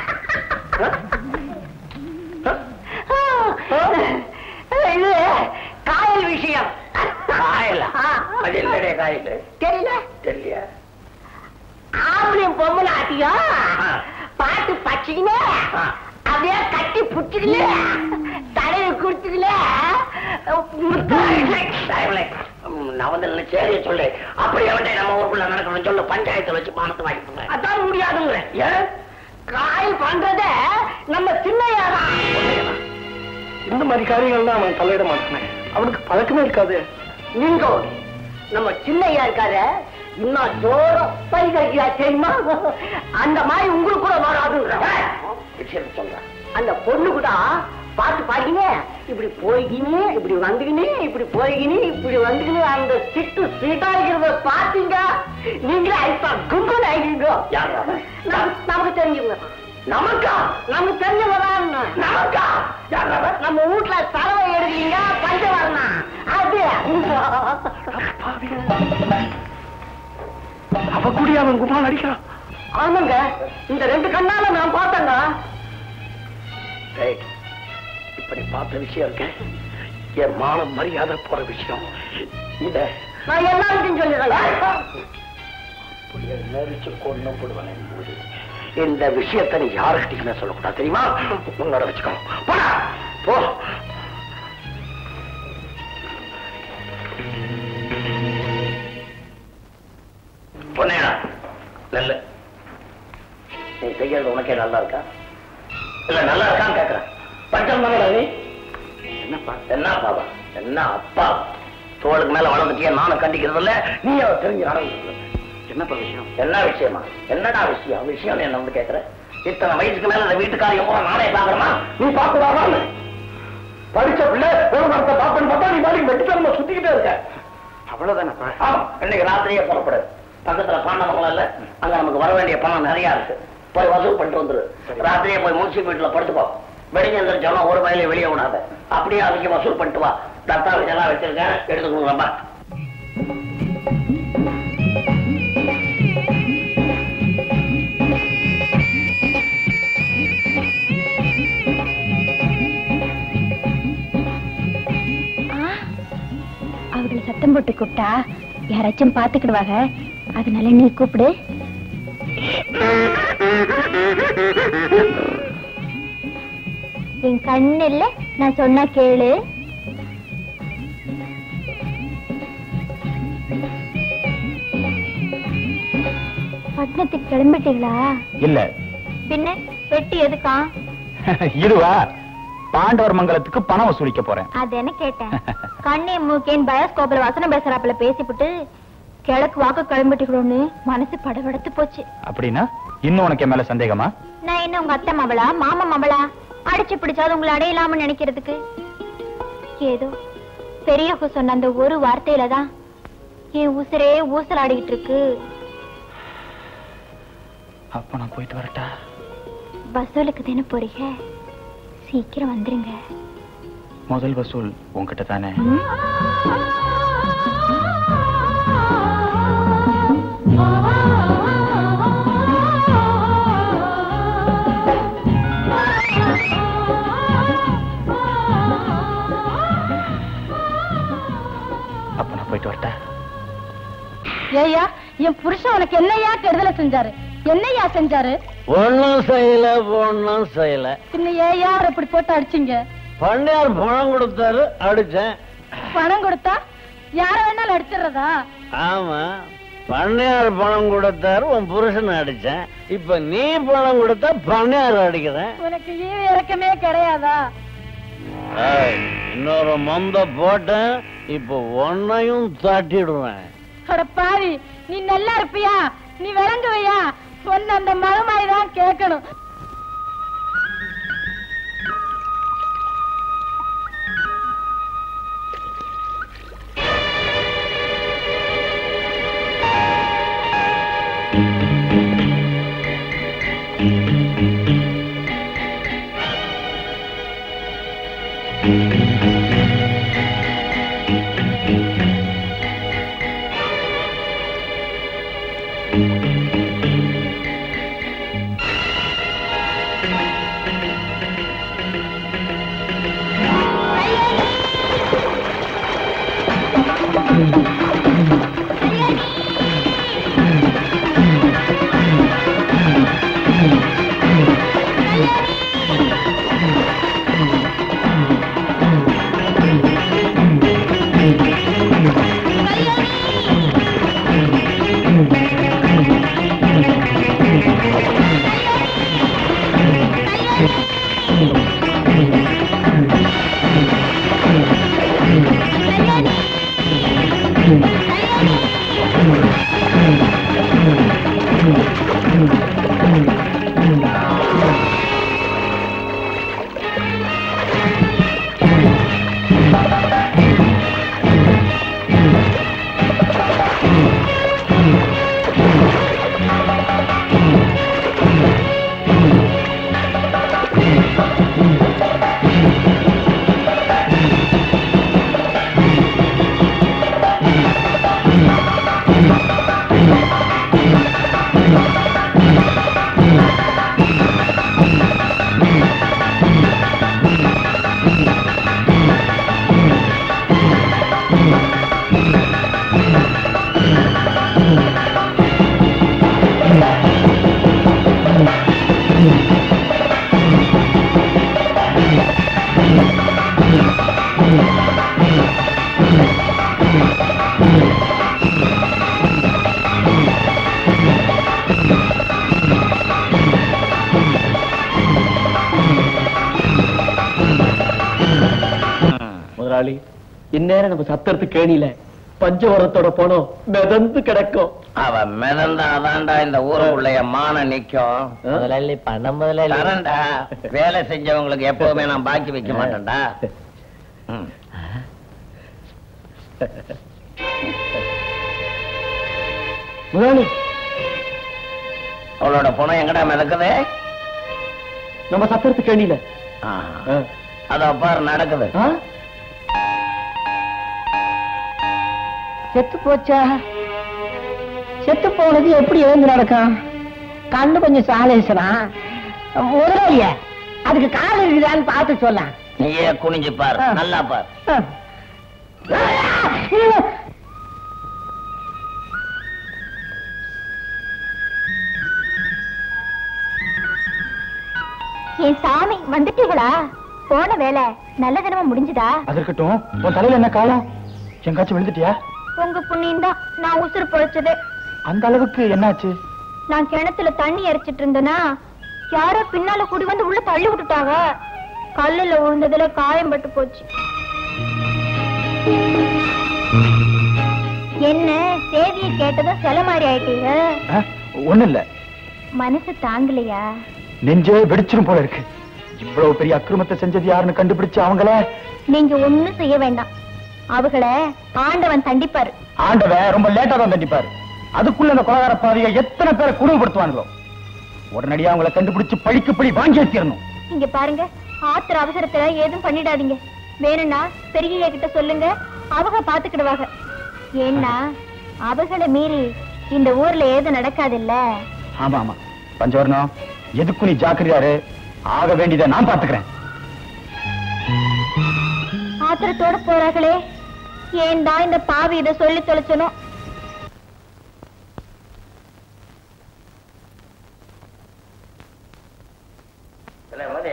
இது காயல் விஷயம் காயலா ஆ. அது என்னடே காயல் தெரியல தெரியல ஆம்பளையும் பொம்பளை ஆட்டியும் ஆ. பாட்டு பச்சிக்கினே ஆ. அப்படியே கட்டி புடிச்சுக்கல தலையை குடிச்சுக்கல நவந்தல சேரிய சொல்லு அப்படி அவன்டே நம்ம ஊருக்குள்ள நடக்கணும் சொல்லு பஞ்சாயத்தை வச்சு பணத்தை வாங்கிட்டு அதான் முடியாதுங்க ஏன் காயல் பண்றத நம்ம சின்னையாதான் இந்த மாதிரி காரியங்கள் அவன் தலையிட மாட்டானே அவனுக்கு பழக்கமே இருக்காது நீங்க நம்ம சின்னையா இருக்காரு இன்னும் ஜோரம் பைகா தெரியுமா அந்த மாதிரி உங்களுக்கு கூட வராது விஷயம் சொல்றேன் அந்த பொண்ணு கூட பாட்டு பாடிக்கினே இப்படி போய்கினே இப்படி வந்துக்கினே இப்படி போய்கினே இப்படி வந்துக்கினே அந்த சிட்டு சீட்டா இருக்கிறத பாத்தீங்க நீங்களே ஐப்பா கும்பல் ஆகிங்க யார் அவன்? நமக்கு தெரிஞ்சுங்க நமக்கா நமக்கு தெரிஞ்சவங்க தான் நமக்கா யார் அவன்? நம்ம வீட்டுல சரவை எடுக்கிறீங்க பஞ்சவரணம் அது அவ கூடிய அவன் குமான் அடிக்கிறான் ஆமாங்க இந்த ரெண்டு கண்ணால நான் பார்த்தேங்க டேய், இப்ப நீ பார்த்த விஷயம் இருக்க என் மானம் மரியாதை போற விஷயம் இத நான் எல்லாருக்கும் சொல்லிடுறேன் புளிய நெரிச்சு கொண்டு போடுவேன் இந்த விஷயத்தை நீ யாருக்கிட்டயுமே சொல்லக்கூடாது தெரியுமா உன்னோட வச்சுக்கோ போடா போ பொன்னையா நல்ல நீ செய்யறது உனக்கே நல்லா இருக்கா இல்ல நல்லா இருக்கான்னு கேக்குறேன் பஞ்சம் தானடா நீ என்னப்பா என்ன பாபா என்ன அப்பா தோளுக்கு மேல வளர்ந்துட்டியா நானும் கண்டிக்கிறது இல்ல நீ தெரிஞ்சு நடந்து என்னப்பா விஷயம் என்ன விஷயமா என்னடா விஷயம் விஷயம் என்ன வந்து கேக்குற இத்தனை வயசுக்கு மேல இந்த வீட்டுக்காரியம் போற நானே பாக்குறமா நீ பாக்குறாரா படிச்ச பிள்ளை விவகாரத்தை பாப்பன்னு பார்த்தா நீ மாதிரி வெட்டித்தனமா சுத்திக்கிட்டே இருக்க அவ்வளவுதானப்பா ஆமா இன்னைக்கு ராத்திரியே புறப்படு பக்கத்துல பாண்டவங்கள இல்ல அங்க நமக்கு வர வேண்டிய பணம் நிறைய இருக்கு போய் வசூல் பண்ணிட்டு வந்துரு ராத்திரியே போய் முன்சிப் வீட்டுல படுத்துப்போ வெடிஞ்சு எந்திரிச்சோம்னா ஒரு வயலையும் வெளியே விடாத அப்படியே அதுக்கு வசூல் பண்ணிட்டு வா தத்தாவி எல்லாம் வச்சிருக்கேன் எடுத்து கொடுக்குறப்பா ஆ, அவர்களை சத்தம் போட்டு கூப்பிட்டா யாராச்சும் பாத்துக்கிடுவாங்க அதனால நீ கூப்பிடு என் கண்ணு இல்ல நான் சொன்னா கேளு பட்டணத்துக்கு கிளம்பிட்டீங்களா இல்ல பின்ன வெட்டி எதுக்கா இதுவா பாண்டவர் மங்கலத்துக்கு பணம் வசூலிக்க போறேன் அது என்ன கேட்டேன் கண்ணே மூக்கேன் பயோஸ்கோப்ல வசனம் பேசுறாப்புல பேசிப்புட்டு கிழக்கு வாக்கு கிளம்பிட்டுக்கிறோன்னு மனசு படபடத்து போச்சு அப்படின்னா இன்னும் உனக்கு என் மேல சந்தேகமா நான் என்ன உங்க அத்தை மவளா மாமா மவளா அடிச்சு பிடிச்சாது உங்களை அடையலாம்னு நினைக்கிறதுக்கு ஏதோ பெரியவங்க சொன்ன அந்த ஒரு வார்த்தையில தான் என் உசுரே ஊசலாடிக்கிட்டு இருக்கு அப்ப நான் போயிட்டு வரட்டா வசூலுக்கு தானே போறீங்க சீக்கிரம் வந்துருங்க முதல் வசூல் உன்கிட்ட தானே அப்ப நான் போயிட்டு வரட்டா ஏய்யா என் புருஷன் உனக்கு என்னையா கெடுதலை செஞ்சாரு என்னையா செஞ்சாரு ஒன்னும் செய்யல ஒன்னும் செய்யல பின்ன ஏய்யா அவரை இப்படி போட்டு அடிச்சீங்க பண்ணையார் பணம் கொடுத்தாரு அடிச்சேன் பணம் கொடுத்தா யார வேணாலும் அடிச்சிடுறதா ஆமா பண்ணையார் பணம் கொடுத்தாரு உன் புருஷன் அடிச்சேன் இப்ப நீ பணம் கொடுத்தா பண்ணையார் அடிக்கிறேன் உனக்கு ஈவு இறக்கமே கிடையாதா ஏய், இன்னொரு மந்த போட்டேன் இப்ப ஒன்னையும் தட்டிடுவேன் அட பாவி நீ நல்லா இருப்பியா நீ விளங்குவையா சொன்ன அந்த மகமாய் தான் கேட்கணும் முதலாளி இந்நேரம் நம்ம சத்திரத்து கேணியில பஞ்சவரத்தோட பணம் மிதந்து கிடக்கும் அவன் மிதந்தா அதான்டா இந்த ஊருக்குள்ள மான நிக்கும் முதலாளி பணம் முதலாளி தரேன்டா வேலை செஞ்சவங்களுக்கு எப்பவுமே நான் பாக்கி வைக்க மாட்டேன்டா ம். முதலாளி அவளோட பணம் எங்கடா மிதக்குது நம்ம சத்திரத்து கேணியில ஆஹா. அதோ பாரு நடக்குது செத்து போச்சா செத்து போனது எப்படி எழுந்து நடக்கும் கண்ணு கொஞ்சம் சாலேசனா முதலாளிய அதுக்கு கால் இருக்குதான்னு பார்த்து சொல்ல நீயே குனிஞ்சு பாரு ஆ. நல்லா பாரு என் சாமி வந்துட்டீங்களா போன வேலை நல்ல தினமா முடிஞ்சுதா அது இருக்கட்டும் உன் தலையில என்ன காலம் எங்காச்சும் விழுந்துட்டியா உங்க புண்ணியம் தான் நான் உசுறு பொழைச்சது அந்த அளவுக்கு என்னாச்சு நான் கிணத்துல தண்ணி இறைச்சிட்டு இருந்தேனா யாரோ பின்னால குடி வந்து உள்ள தள்ளி விட்டுட்டாங்க கல்லுல விழுந்ததுல காயம் பட்டு போச்சு என்ன செய்தியை கேட்டதும் சில மாதிரி ஆயிட்டீங்க ஒண்ணு இல்ல மனசு தாங்கலையா நெஞ்சே வெடிச்சிரும் போல இருக்கு இவ்வளவு பெரிய அக்கிரமத்தை செஞ்சது யாருன்னு கண்டுபிடிச்சு அவங்கள நீங்க ஒண்ணும் செய்ய வேண்டாம் அவங்கள ஆண்டவன் தண்டிப்பாரு ஆண்டவன் ரொம்ப லேட்டா தான் தண்டிப்பாரு அதுக்குள்ள அந்த கொலகார பாவிய எத்தனை பேரை குடும்பப்படுத்துவாங்களோ உடனடியா அவங்கள கண்டுபிடிச்சு பழிக்கு பழி வாங்கி வச்சிடணும் இங்க பாருங்க ஆத்திர அவசரத்துல ஏதும் பண்ணிடாதீங்க வேணும்னா பெரிய கிட்ட சொல்லுங்க அவங்க பாத்துக்கிடுவாங்க ஏன்னா அவகளை மீறி இந்த ஊர்ல ஏதும் நடக்காதுல்ல ஆமா ஆமா பஞ்சவர்ணம் எதுக்கும் நீ ஜாக்கிரதையாரு ஆக வேண்டியதை நான் பாத்துக்கிறேன் ஆத்திரத்தோட போறாங்களே ஏன்டா இந்த பாவி இதை சொல்லி தொலைச்சனும் இல்ல, மதி.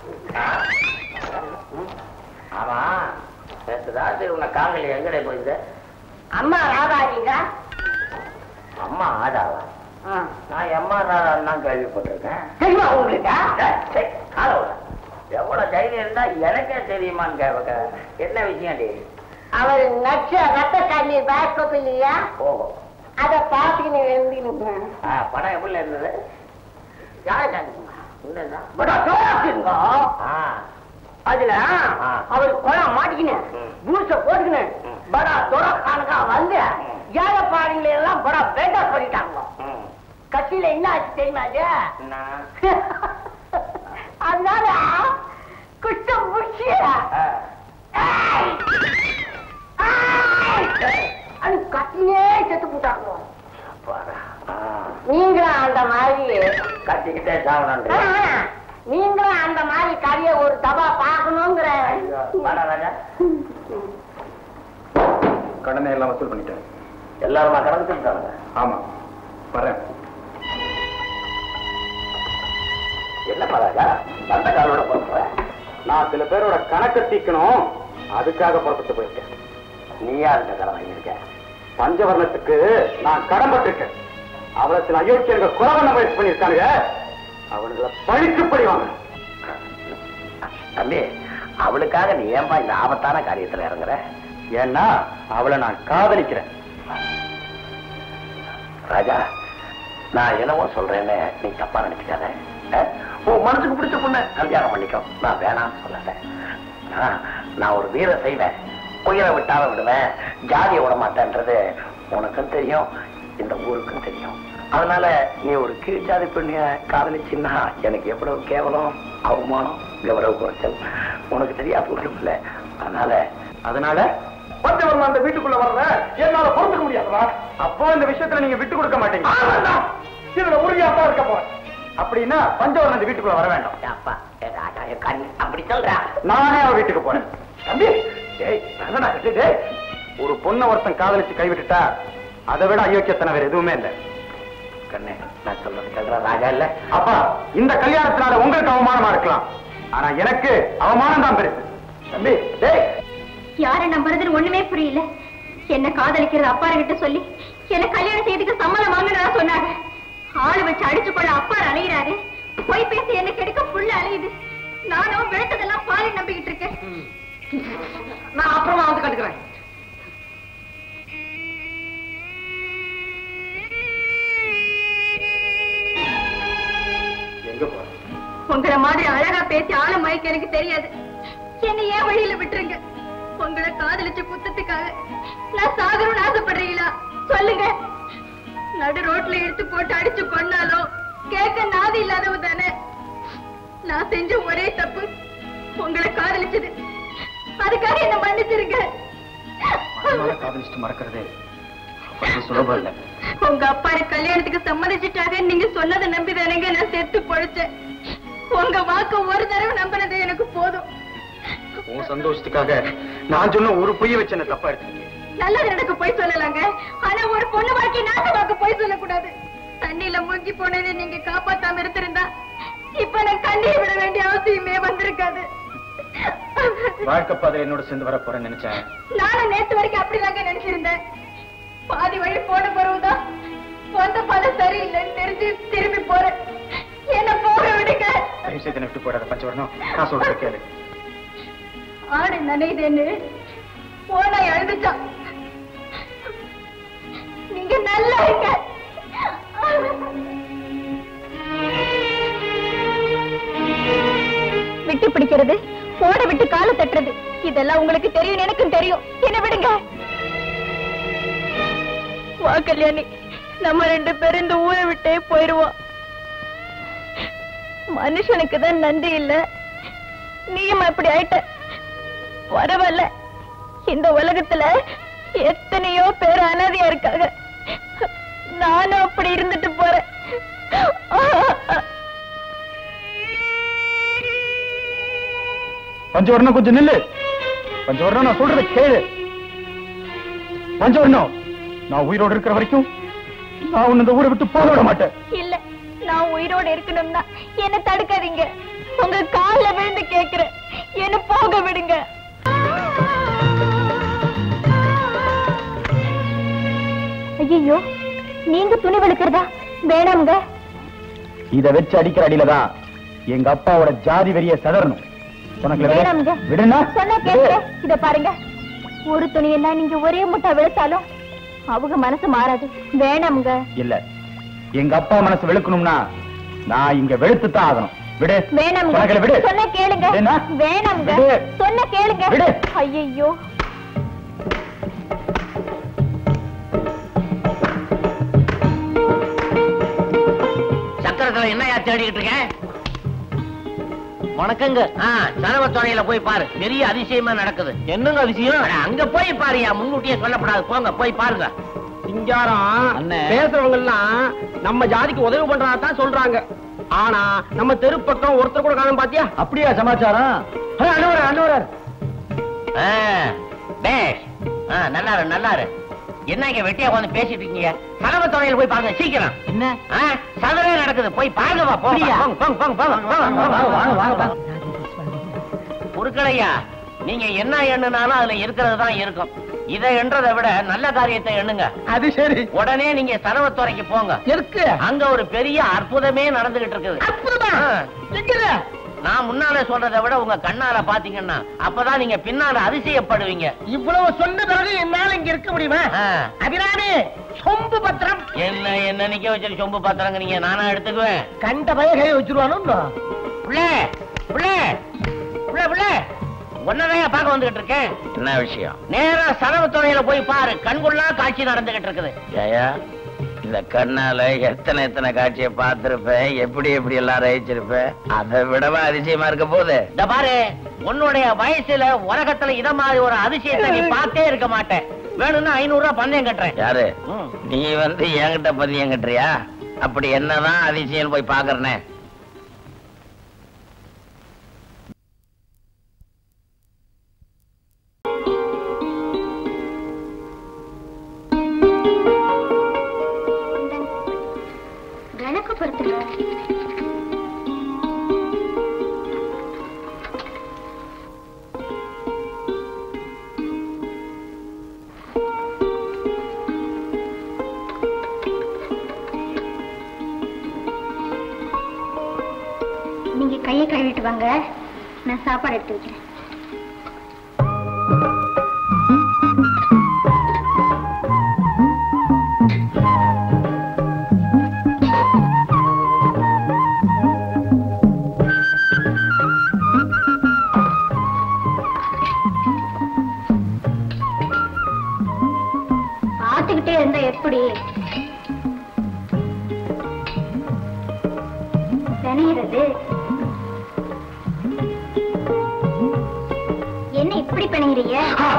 ஆமா நேத்து ராத்திரி உன்னை காங்கல எங்கடே போயிருந்த அம்மா ராதாரிங்க அம்மா ஆடாவா நான் எம்மா ராதான்னு தான் கேள்விப்பட்டிருக்கேன் தெரியுமா உங்களுக்கு டேய், டேய், காலை விடு. எவ்வளவு தைரியம் இருந்தா எனக்கே தெரியுமான்னு கேட்க என்ன விஷயம் டி அவர் நச்ச ரத்த கண்ணீர் பேக்கப் இல்லையா ஓஹோ அத பாத்துக்கின்னு எழுந்திருங்க ஆ, படம் எப்படி இருந்தது யாரை காட்டுங்க என்னதான்? படா தோக்குங்க ஆ, அதுல ஆ. அவர் குளம் மாட்டிக்கினேன் ம். பூச போட்டுக்கினேன் ம். படா துறக்கானுக்கா வந்து ம். ஏழைப்பாடுங்களை எல்லாம் படா பேட்டா பண்ணிட்டாங்க ம். கட்சியில என்ன ஆச்சு தெரியுமா அது என்ன? அதனால குஷ்டம் முடிச்சு ஆ. அது கத்தினே செத்து போட்டாங்க அப்பாடா. ஆ. நீங்களும் அந்த மாதிரி கத்திக்கிட்டே சாவணும் ஆ, நீங்களும் அந்த மாதிரி கதைய ஒரு தபா பார்க்கணுங்கிற வாடா ராஜா கடனை எல்லாம் வசூல் பண்ணிட்டேன் எல்லாரும் நான் கணக்கு சொல்லிட்டாங்க ஆமா வரேன் என்னப்பா ராஜா சண்டை காலோட போறேன் நான் சில பேரோட கணக்கை தீக்கணும் அதுக்காக புறப்பட்டு போயிருக்கேன் நீயா இருக்க கடன் வாங்கியிருக்க பஞ்சவர்ணத்துக்கு நான் கடன்பட்டிருக்கேன் அவளை சில அயோக்கியர்கள் கொலை பண்ண முயற்சி பண்ணியிருக்கானுங்க அவனுங்களை பழிக்கு பழி வாங்கணும் தம்பி அவளுக்காக நீ ஏன்பா இந்த ஆபத்தான காரியத்துல இறங்குற ஏன்னா அவளை நான் காதலிக்கிறேன் ராஜா நான் என்னவோ சொல்றேன்னு நீ தப்பா நினைச்சுக்காத அஹ், உன் மனசுக்கு பிடிச்ச பொண்ணு கல்யாணம் பண்ணிக்கோ நான் வேணாம்னு சொல்லல ஆ, நான் ஒரு வீர செய்வேன் உயிரை விட்டாலும் விடுவேன் ஜாதியை விட மாட்டேன்றது உனக்கும் தெரியும் இந்த ஊருக்கும் தெரியும் அதனால நீ ஒரு கீழ் ஜாதி பெண்ணிய காதலிச்சின்னா எனக்கு எவ்வளவு கேவலம் அவமானம் கௌரவ குறைச்சல் உனக்கு தெரியாது ஒன்றும் இல்லை அதனால அதனால பஞ்சவர்ணம் அந்த வீட்டுக்குள்ள வரல என்னால பொறுத்துக்க முடியாதுடா அப்போ இந்த விஷயத்துல நீங்க விட்டு கொடுக்க மாட்டீங்க இதுல உறுதியா தான் இருக்க போறேன் அப்படின்னா பஞ்சவர்ணம் இந்த வீட்டுக்குள்ள வர வேண்டாம் அப்பா என் ராஜா என் கண் அப்படி சொல்றா நானே அவ வீட்டுக்கு போறேன் தம்பி டேய் என்னடா இது, டேய் ஒரு பொண்ணை ஒருத்தன் காதலிச்சு கைவிட்டுட்டா அதை விட அயோக்கியத்தனை வேற எதுவுமே இல்லை கண்ணே நான் சொல்றது கேட்கிற ராஜா இல்ல அப்பா இந்த கல்யாணத்தினால உங்களுக்கு அவமானமா இருக்கலாம் ஆனா எனக்கு அவமானம் தான் பெருசு தம்பி டேய் யாரை நம்புறதுன்னு ஒண்ணுமே புரியல என்ன காதலிக்கிறது அப்பா கிட்ட சொல்லி என்ன கல்யாணம் செய்யறதுக்கு சம்மதம் வாங்கினதா சொன்னாங்க ஆளு வச்சு அடிச்சு கொள்ள அப்பா அலையிறாரு போய் பேசி என்ன கெடுக்க புள்ள அலையுது நானும் விழுத்ததெல்லாம் பாலை நம்பிக்கிட்டு இருக்கேன் நான் அப்புறமா வந்து கட்டுக்கிறேன் எங்க போற உங்களை மாதிரி அழகா பேசி ஆள மயக்க எனக்கு தெரியாது என்ன ஏன் வழியில விட்டுருங்க உங்களை காதலிச்ச குத்தத்துக்காக நான் சாகணும்னு ஆசைப்படுறீங்களா சொல்லுங்க நடு ரோட்ல எடுத்து போட்டு அடிச்சு கொன்னாலும் கேட்க நாதி இல்லாதவ தானே நான் செஞ்ச ஒரே தப்பு உங்களை காதலிச்சது அதுக்காக என்ன மன்னிச்சிருங்க மனமார காதலிச்சுட்டு மறக்கிறது அவ்வளவு சுலபம் இல்லை உங்க அப்பா எனக்கு கல்யாணத்துக்கு சம்மதிச்சிட்டாங்க நீங்க சொன்னதை நம்பி தானேங்க நான் செத்து பொழைச்சேன் உங்க வாக்கு ஒரு தடவை நம்பினது எனக்கு போதும் உன் சந்தோஷத்துக்காக நான் சொன்ன ஒரு பொய்ய வச்சு என்ன தப்பா எடுத்தீங்க நல்லது எனக்கு போய் சொல்லலாங்க ஆனா ஒரு பொண்ணு வாழ்க்கை நாசமாக்க போய் சொல்லக்கூடாது தண்ணியில மூழ்கி போனதை நீங்க காப்பாத்தாம இருந்திருந்தா இப்ப நான் கண்ணீர் விட வேண்டிய அவசியமே வந்திருக்காது வாழ்க்கை பாதையில என்னோட சேர்ந்து வர போறேன்னு நினைச்சேன் நானும் நேத்து வரைக்கும் அப்படிதாங்க நினைச்சிருந்தேன் பாதி வழி போன பிறகுதான் வந்த பல சரியில்லைன்னு தெரிஞ்சு திரும்பி போறேன் என்ன போக விடுங்க தயவு செய்து என்னை விட்டு போயிடாத பஞ்சவரணம் நான் சொல்றத கேளு ஆடு நனையுதுன்னு போனாய் அழுதுச்சான் நீங்க நல்லா இருங்க விட்டு பிடிக்கிறது போட விட்டு காலை தட்டுறது இதெல்லாம் உங்களுக்கு தெரியும் எனக்கும் தெரியும் என்ன விடுங்க வா கல்யாணி நம்ம ரெண்டு பேரும் இந்த ஊரை விட்டே போயிருவோம் மனுஷனுக்கு தான் நன்றி இல்ல நீயும் அப்படி ஆயிட்ட பரவாயில்ல இந்த உலகத்துல எத்தனையோ பேர் அனாதையா இருக்காங்க நானும் அப்படி இருந்துட்டு போறேன் பஞ்சவரணம் கொஞ்சம் நில்லு பஞ்சவரணம் நான் சொல்றத கேளு பஞ்சவரணம் நான் உயிரோடு இருக்கிற வரைக்கும் நான் உன்னை இந்த ஊரை விட்டு போக விட மாட்டேன் இல்ல நான் உயிரோட இருக்கணும்னா என்ன தடுக்காதீங்க உங்க கால்ல விழுந்து கேக்குறேன் என்ன போக விடுங்க ஐயோ நீங்க துணி வெளுக்கிறதா வேணாமுங்க இத வச்சு அடிக்கிற அடியில தான் எங்க அப்பாவோட ஜாதி வெறிய சதறணும் உனக்கு விடு. வேணாமுங்க விடுனா சொன்னா கேட்க இத பாருங்க ஒரு துணியெல்லாம் நீங்க ஒரே முட்டா வெளுத்தாலும் அவங்க மனசு மாறாது வேணாமுங்க இல்ல எங்க அப்பா மனசு வெளுக்கணும்னா நான் இங்க வெளுத்து தான் ஆகணும் விடு வேணாமுங்க உனக்கு விடு சொன்னா கேளுங்க விடுனா? வேணாமுங்க விடு. சொன்னா கேளுங்க விடு. ஐயோ சக்கரத்துல என்னையா தேடிக்கிட்டு இருக்கேன் வணக்கங்க ஆ சரவத்துறையில போய் பாரு பெரிய அதிசயமா நடக்குது என்னங்க அதிசயம் அங்க போய் பாருயா முன்கூட்டியே சொல்லப்படாது போங்க போய் பாருங்க சிங்காரம் அண்ணே. பேசுறவங்க எல்லாம் நம்ம ஜாதிக்கு உதவி பண்றதா தான் சொல்றாங்க ஆனா நம்ம தெரு பக்கம் ஒருத்தர் கூட காணும் பாத்தியா அப்படியா சமாச்சாரம் அண்ணவரர் அண்ணவரர் ஆ, பேஷ் ஆ, நல்லா இரு நல்லா இரு என்ன இங்க வெட்டியா வந்து பேசிட்டு இருக்கீங்க சரவத்துறையில போய் பாருங்க சீக்கிரம் என்ன சதவே நடக்குது போய் பாருங்க வா போங்க போங்க, போங்க, போங்க, போங்க, போங்க, போங்க. குறுக்கலையா நீங்க என்ன எண்ணுனாலும் அதுல இருக்கிறது தான் இருக்கும் இதை எண்றதை விட நல்ல காரியத்தை எண்ணுங்க அது சரி உடனே நீங்க சரவத்துறைக்கு போங்க இருக்கு அங்க ஒரு பெரிய அற்புதமே நடந்துகிட்டு இருக்குது அற்புதமா ஆ. எங்கட நான் முன்னால சொல்றதை விட உங்க கண்ணால பாத்தீங்கன்னா அப்பதான் நீங்க பின்னால அதிசயப்படுவீங்க இவ்வளவு சொன்ன பிறகு என்னால இங்க இருக்க முடியுமா ஆ. அபிராமி சொம்பு பத்திரம் என்ன என்ன நிக்க வச்சு சொம்பு பாத்திரங்க நீங்க நானா எடுத்துக்குவேன் கண்ட பய கை வச்சிருவானு புள்ள புள்ள புள்ள புள்ள ஒன்னதான் பார்க்க வந்துகிட்டு இருக்கேன் என்ன விஷயம் நேரா சரவத்துறையில போய் பாரு கண்கொள்ளா காட்சி நடந்துகிட்டு இருக்குது ஏயா இந்த கண்ணால எத்தனை எத்தனை காட்சியை பார்த்திருப்ப எப்படி எப்படி எல்லாம் ரசிச்சிருப்ப அதை விடவா அதிசயமா இருக்க போகுது இந்த பாரு உன்னுடைய வயசுல உலகத்துல இத மாதிரி ஒரு அதிசயத்தை நீ பார்த்தே இருக்க மாட்டேன் வேணும்னா ஐநூறு ரூபாய் பந்தயம் கட்டுறேன் யாரு ம். நீ வந்து என்கிட்ட பதியம் கட்டுறியா அப்படி என்னதான் அதிசயம் போய் பாக்குறனே விளக்கு பொறுத்துருங்க நீங்க கையை கழுவிட்டு வாங்க நான் சாப்பாடு எடுத்து வைக்கிறேன் எப்படி பிணையிறது என்ன இப்படி பிணைகிறீங்க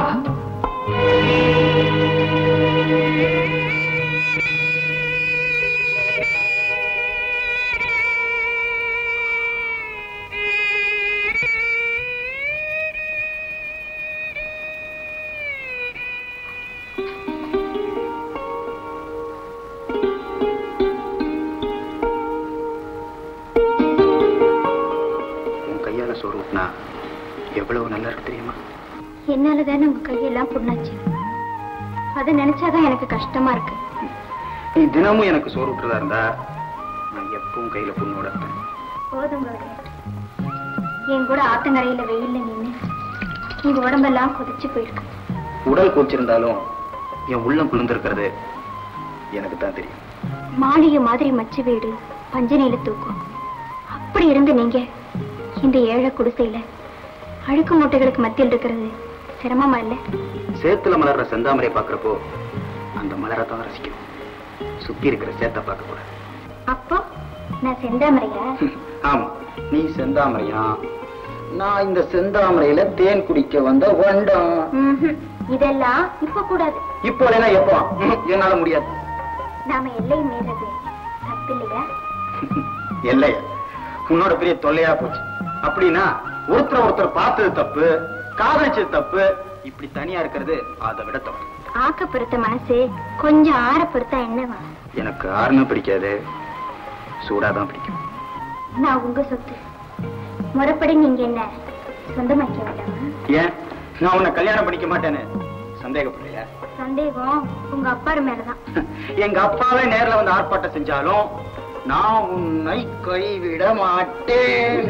உன் கையால சோறு ஊட்டினா எவ்வளவு நல்லா இருக்கு தெரியுமா என்னால தானே உங்க கையெல்லாம் புண்ணாச்சு அதை நினைச்சாதான் எனக்கு கஷ்டமா இருக்கு நீ தினமும் எனக்கு சோறு ஊட்டுறதா இருந்தா நான் எப்பவும் கையில புண்ணோட இருப்பேன் போதும் கௌரி. என் கூட ஆத்தங்கரையில வெயில்ல நின்னு உங்க உடம்பெல்லாம் கொதிச்சு போயிருக்கு உடல் கூச்சிருந்தாலும் என் உள்ளம் குளிர்ந்திருக்கிறது எனக்கு தான் தெரியும் மாளிகை மாதிரி மச்சு வீடு பஞ்சனையில தூக்கும் அப்படி இருந்து நீங்க இந்த ஏழை குடிசையில அழுக்கு மூட்டைகளுக்கு மத்தியில் இருக்கிறது சிரமமா இல்ல சேத்துல மலர்ற செந்தாமரை பாக்குறப்போ அந்த மலரை தான் ரசிக்கணும் சுத்தி இருக்கிற சேத்தை பார்க்க கூடாது அப்போ நான் செந்தாமரையா ஆமா நீ செந்தாமரையா நான் இந்த செந்தாமரையில தேன் குடிக்க வந்த வண்டம் ம்ஹும். இதெல்லாம் இப்ப கூடாது இப்போ இல்லைன்னா எப்போ ம், என்னால முடியாது நாம எல்லை மீறது தப்பு இல்லையா இல்லையா உன்னோட பெரிய தொல்லையா போச்சு அப்படின்னா ஒருத்தர் ஒருத்தர் பார்த்தது தப்பு காதலிச்சது தப்பு இப்படி தனியா இருக்கிறது அதை விட தப்பு ஆக்க பொறுத்த மனசு கொஞ்சம் ஆற பொறுத்தா என்னவா எனக்கு ஆறுன்னு பிடிக்காது சூடாதான் பிடிக்கும் நான் உங்க சொத்து முறைப்படி நீங்க என்ன சொந்தமாக்க வேண்டாமா ஏன் நான் உன்னை கல்யாணம் பண்ணிக்க மாட்டேன்னு சந்தேகப்படலையா சந்தேகம் உங்க அப்பா மேலதான் எங்க அப்பாவே நேர்ல வந்து ஆர்ப்பாட்டம் செஞ்சாலும் நான் உன்னை கைவிட மாட்டேன்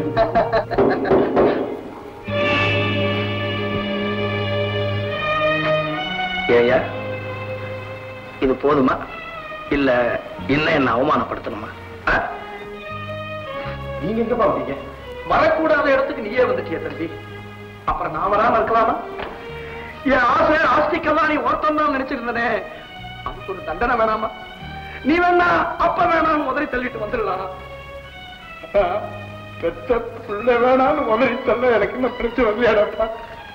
ஏயா இது போதுமா இல்ல இன்னும் என்ன அவமானப்படுத்தணுமா ஆ? நீங்க எங்க பாப்பீங்க வரக்கூடாத இடத்துக்கு நீயே வந்துட்டிய தம்பி அப்புறம் நான் வராம இருக்கலாமா என் ஆசை ஆஸ்திக்கெல்லாம் நீ ஒருத்தம் தான் நினைச்சிருந்தனே அதுக்கு ஒரு தண்டனை வேணாமா நீ வேணா அப்ப வேணாம் உதறி தள்ளிட்டு வந்துடலாம் அப்பா, பெத்த புள்ள வேணாம்னு உதறி தள்ள எனக்கு இன்னும் பிரச்சனை வரலையாடப்பா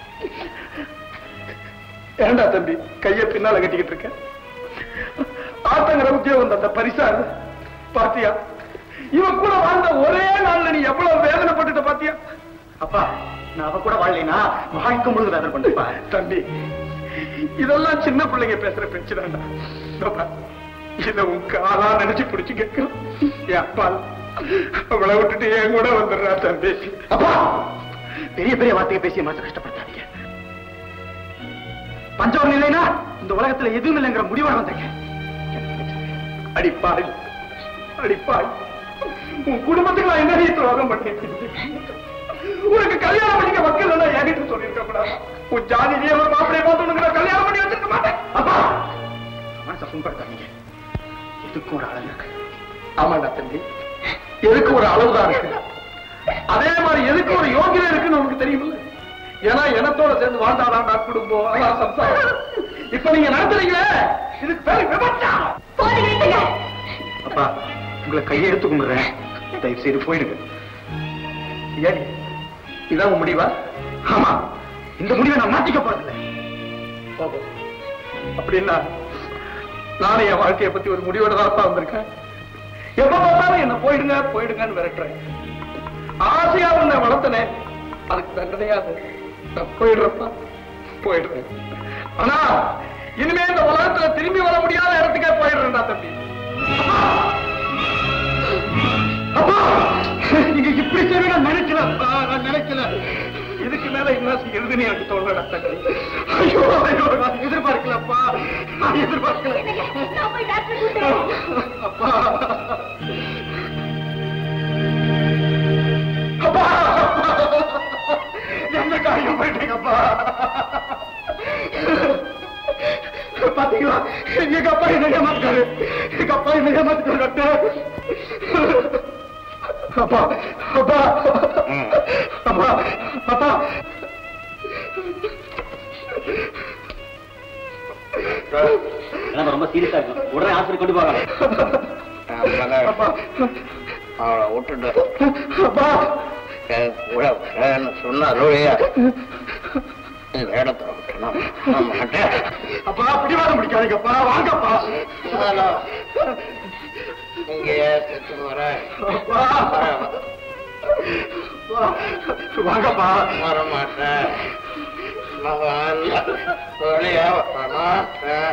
ஏண்டா தம்பி கைய பின்னால கட்டிக்கிட்டு இருக்க ஆத்தங்கிற உத்தியோகம் தந்த பரிசா இது. பாத்தியா இவன் கூட வாழ்ந்த ஒரே நாள்ல நீ எவ்வளவு வேதனைப்பட்டுட்ட பாத்தியா அப்பா நான் அவ கூட வாழலைனா வாழ்க்கை முழுது வேதனை பண்ணிப்பா தம்பி இதெல்லாம் சின்ன பிள்ளைங்க பேசுற பேச்சு தான்டா இத உன் காலா நினைச்சு பிடிச்சு கேட்கலாம் என் அப்பா அவளை விட்டுட்டு என் கூட வந்துடுறா தம்பி அப்பா பெரிய பெரிய வார்த்தையை பேசி மனசு கஷ்டப்படுத்தாதீங்க பஞ்சவரம் இல்லைன்னா இந்த உலகத்துல எதுவும் இல்லைங்கிற முடிவோட வந்திருக்கேன் அடிப்பாய் அடிப்பாய் உன் குடும்பத்துக்கு நான் என்ன துரோகம் பண்ணேன் உனக்கு கல்யாணம் பண்ணிக்க மக்கள் எல்லாம் என்கிட்ட சொல்லியிருக்க கூடாது உன் ஜாதியிலேயே ஒரு மாப்பிளைய பார்த்து உனக்கு நான் கல்யாணம் பண்ணி வச்சிருக்க மாட்டேன் அப்பா மனசை புண்படுத்தாதீங்க எதுக்கும் ஒரு அளவு இருக்கு ஆமாண்டா தம்பி எதுக்கு ஒரு அளவுதான் இருக்கு அதே மாதிரி எதுக்கு ஒரு யோகியம் இருக்குன்னு உனக்கு தெரியுமில்ல ஏன்னா எனத்தோட சேர்ந்து வாழ்ந்தாடாண்டா குடும்பம் அதான் சம்சாரம் இப்ப நீங்க நடத்துறீங்களே இதுக்கு பேரு விபச்சாரம் அப்பா உங்களை கையெடுத்து கும்பிடுறேன் தயவு செய்து போயிடுங்க ஏன் இதான் உன் முடிவா ஆமா இந்த முடிவை நான் மாத்திக்க போறதில்லை பாபு, அப்படின்னா நானும் என் வாழ்க்கையை பத்தி ஒரு முடிவோட தான் வந்திருக்கேன் எப்ப பார்த்தாலும் என்ன போயிடுங்க போயிடுங்கன்னு விரட்டுறேன் ஆசையா உன்னை வளர்த்தனே அதுக்கு தண்டனையா அது நான் போயிடுறப்பா போயிடுறேன் ஆனா இனிமே இந்த உலகத்துல திரும்பி வர முடியாத இடத்துக்கே போயிடுறேன்டா தம்பி அப்பா நீங்க இப்படி சரி நான் நினைக்கல அப்பா, நான் நினைக்கல இதுக்கு மேல என்ன செய்யறதுன்னு எனக்கு தோணல தம்பி ஐயோ ஐயோ நான் எதிர்பார்க்கலப்பா நான் எதிர்பார்க்கல அப்பா அப்பா என்ன காரியம் பண்ணிட்டீங்கப்பா பாத்தீங்களா எங்க அப்பா என்ன ஏமாத்துக்காரு எங்க அப்பா என்ன ஏமாத்துக்காரு டாக்டர் அப்பா அப்பா அப்பா அப்பா ரொம்ப சீரியஸா இருக்கும் கூட வரேன்னு சொன்னாரோ இல்லையா இந்த இடத்த விட்டு நான் நான் மாட்டேன் அப்பா பிடிவாதம் பிடிக்காதீங்கப்பா வாங்கப்பா நானும் இங்கேயே செத்து போறேன் அப்பா வாங்கப்பா வர மாட்டேன் நான் வரல. வெளியே வர மாட்டேன்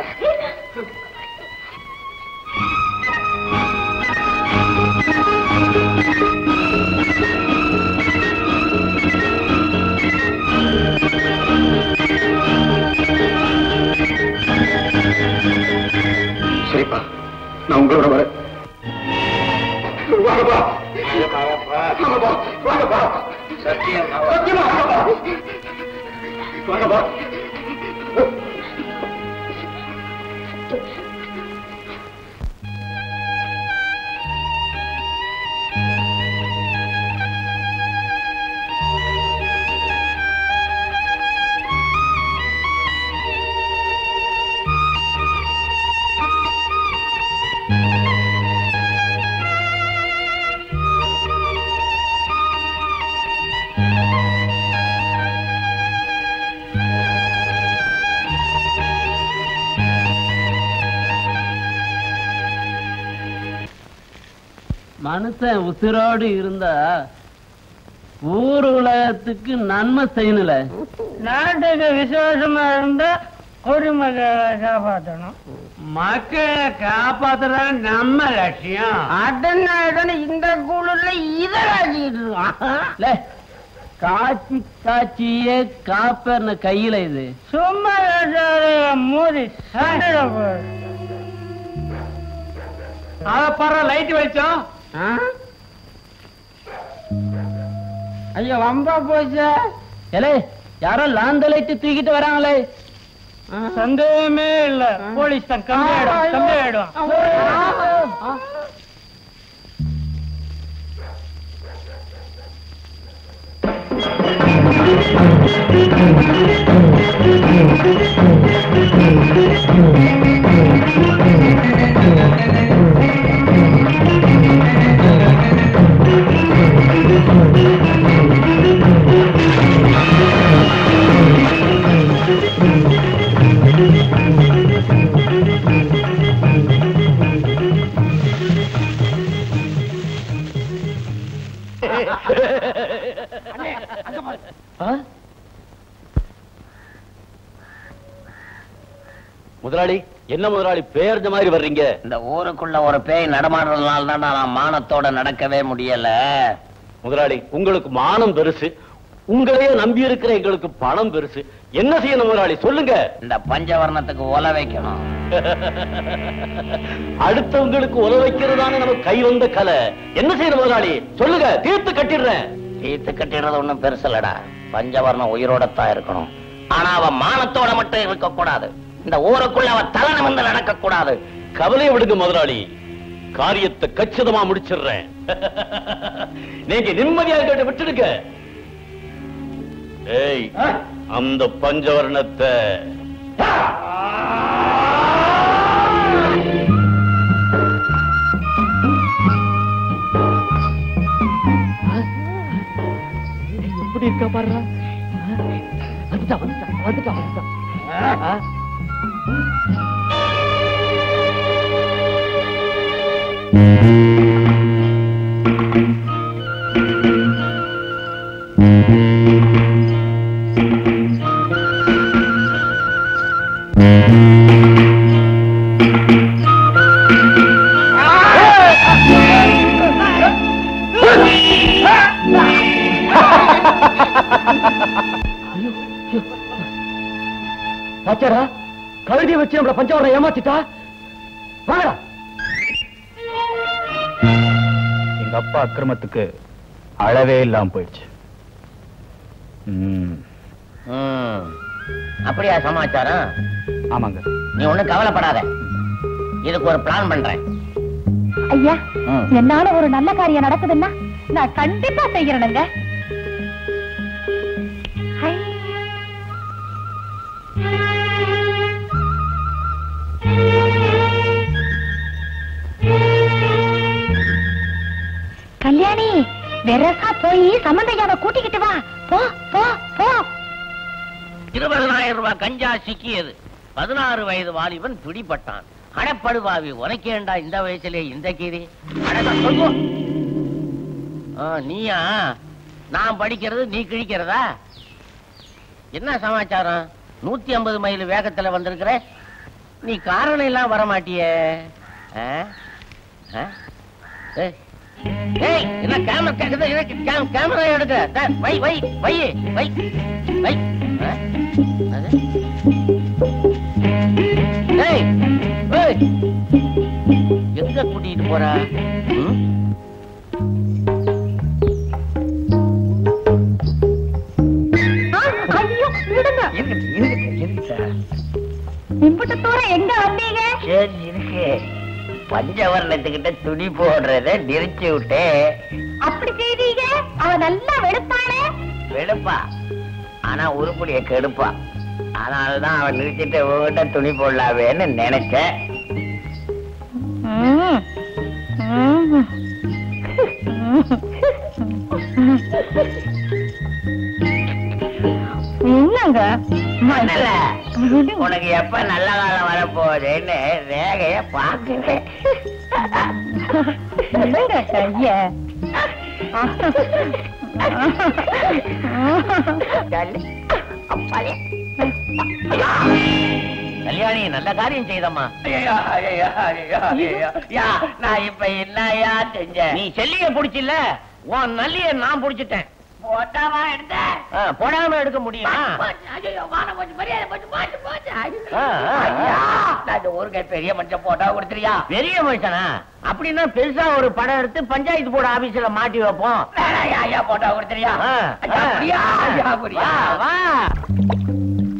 சரிப்பா நான் உங்களோட வரேன் வாங்கப்பா நிஜமாகப்பா? ஆமாப்பா வாங்கப்பா சத்தியமா சத்தியமா வாங்கப்பா வாங்கப்பா மனுஷன் உசிரோடு இருந்தா ஊர் உலகத்துக்கு நன்மை செய்யணுல நாட்டுக்கு விசுவாசமா இருந்தா குடிமக்களை காப்பாற்றணும் மக்களை காப்பாத்துறது நம்ம லட்சியம் அதனால இந்த குழுல இத காய்ச்சிட்டு காய்ச்சி காய்ச்சியே காப்பர்னு கையில இது சும்மா மூடி பர லைட் வெளிச்சம் ஐயோ வம்பா போச்சு ஏலே யாரோ லாந்த லைட்டு தூக்கிட்டு வராங்களே சந்தேகமே இல்ல போலீஸ் தான் கம்மி ஆயிடும் கம்மி ஆயிடும் முதலாளி என்ன முதலாளி பேர்ந்த மாதிரி வர்றீங்க இந்த ஊருக்குள்ள ஒரு பேய் நடமாடுறதுனால தான் நான் மானத்தோட நடக்கவே முடியல முதலாளி உங்களுக்கு மானம் பெருசு உங்களையே நம்பி இருக்கிற எங்களுக்கு பணம் பெருசு என்ன செய்யணும் முதலாளி சொல்லுங்க இந்த பஞ்சவர்ணத்துக்கு ஒல வைக்கணும் அடுத்தவங்களுக்கு உல வைக்கிறதான நமக்கு கை வந்த கலை என்ன செய்யணும் முதலாளி சொல்லுங்க தீர்த்து கட்டிடுறேன் தீர்த்து கட்டிடுறது ஒண்ணும் பெருசல்லடா பஞ்சவர்ணம் உயிரோடத்தான் இருக்கணும் ஆனா அவன் மானத்தோட மட்டும் இருக்க கூடாது இந்த ஊருக்குள்ள அவன் தலை நிமிர்ந்து நடக்க கூடாது கவலையை விடுங்க முதலாளி காரியத்தை கச்சிதமா முடிச்சிடுறேன் நீங்க நிம்மதியா கேட்டு விட்டுடுங்க ஏய் அந்த பஞ்சவர்ணத்தை எப்படி இருக்கா பாருடா வந்துட்டா வந்துட்டா வந்துட்டா வந்துட்டா பாச்சாரா கழுதியை வச்சு நம்மள பஞ்சவரம் ஏமாத்திட்டா வாங்கடா எங்க அப்பா அக்கிரமத்துக்கு அளவே இல்லாம போயிடுச்சு ம், ம். அப்படியா சமாச்சாரம் ஆமாங்க நீ ஒண்ணும் கவலைப்படாத இதுக்கு ஒரு பிளான் பண்றேன் ஐயா ம். என்னால ஒரு நல்ல காரியம் நடக்குதுன்னா நான் கண்டிப்பா செய்யறேனுங்க ஹை. கல்யாணி வெரசா போய் சம்பந்தையாவை கூட்டிக்கிட்டு வா போ போ போ இருபதனாயிரம் ரூபாய் கஞ்சா சிக்கியது பதினாறு வயது வாலிபன் பிடிபட்டான் அடப்படுவாவி உனக்கேண்டா இந்த வயசுலயே இந்த கீரி அடடா, சொல்லு. ஆ, நீயா நான் படிக்கிறது நீ கிழிக்கிறதா என்ன சமாச்சாரம் நூத்தி ஐம்பது மைல் வேகத்துல வந்திருக்கிற நீ காரணம் எல்லாம் வர மாட்டியே ஆ? ஆ? ஏய், ஏய், என்ன கேமரா கேக்குது எனக்கு கே- கேமரா எடுக்க த- வை வை வை வை வை ஆ? அது? ஏய், ஏய், எங்க கூட்டிட்டு போற ம்? ஐயோ விடுங்க இருக்கு, இருக்கு, இருக்கு சார். இம்புட்டு தூரம் எங்க வந்தீங்க சரி இருக்கு பஞ்சவர்ணத்துக்கிட்ட துணி போடுறத நிறுத்தி விட்டு அப்படி செய்தீங்க அவ நல்லா வெளுப்பானே வெளுப்பா ஆனா உருப்படிய கெடுப்பா அதனாலதான் அவன் நிறுத்திட்டு உங்ககிட்ட துணி போடலாவேன்னு நினைச்சேன் என்னங்க மணல, உனக்கு எப்ப நல்ல காலம் வரப்போகுதுன்னு ரேகைய பாக்குறேன் விடுங்க கைய கல்யாணி நல்ல காரியம் செய்தம்மா நான் இப்ப என்னையா செஞ்சேன் நீ செல்லிய புடிச்சில்ல உன் நல்லிய நான் புடிச்சிட்டேன் போட்டாவா எடுத்த போடாம எடுக்க முடியுமா ஆ, ஆ, ஆ. ஊருக்கு பெரிய மனுஷன் போட்டா கொடுத்துறியா பெரிய மனுஷனா அப்படின்னா பெருசா ஒரு படம் எடுத்து பஞ்சாயத்து போர்டு ஆபீஸ்ல மாட்டி வைப்போம் ஐயா போட்டா கொடுத்துறியா ஆ, ஆ. அப்படியா? ஐயா, அப்படியா? வா, வா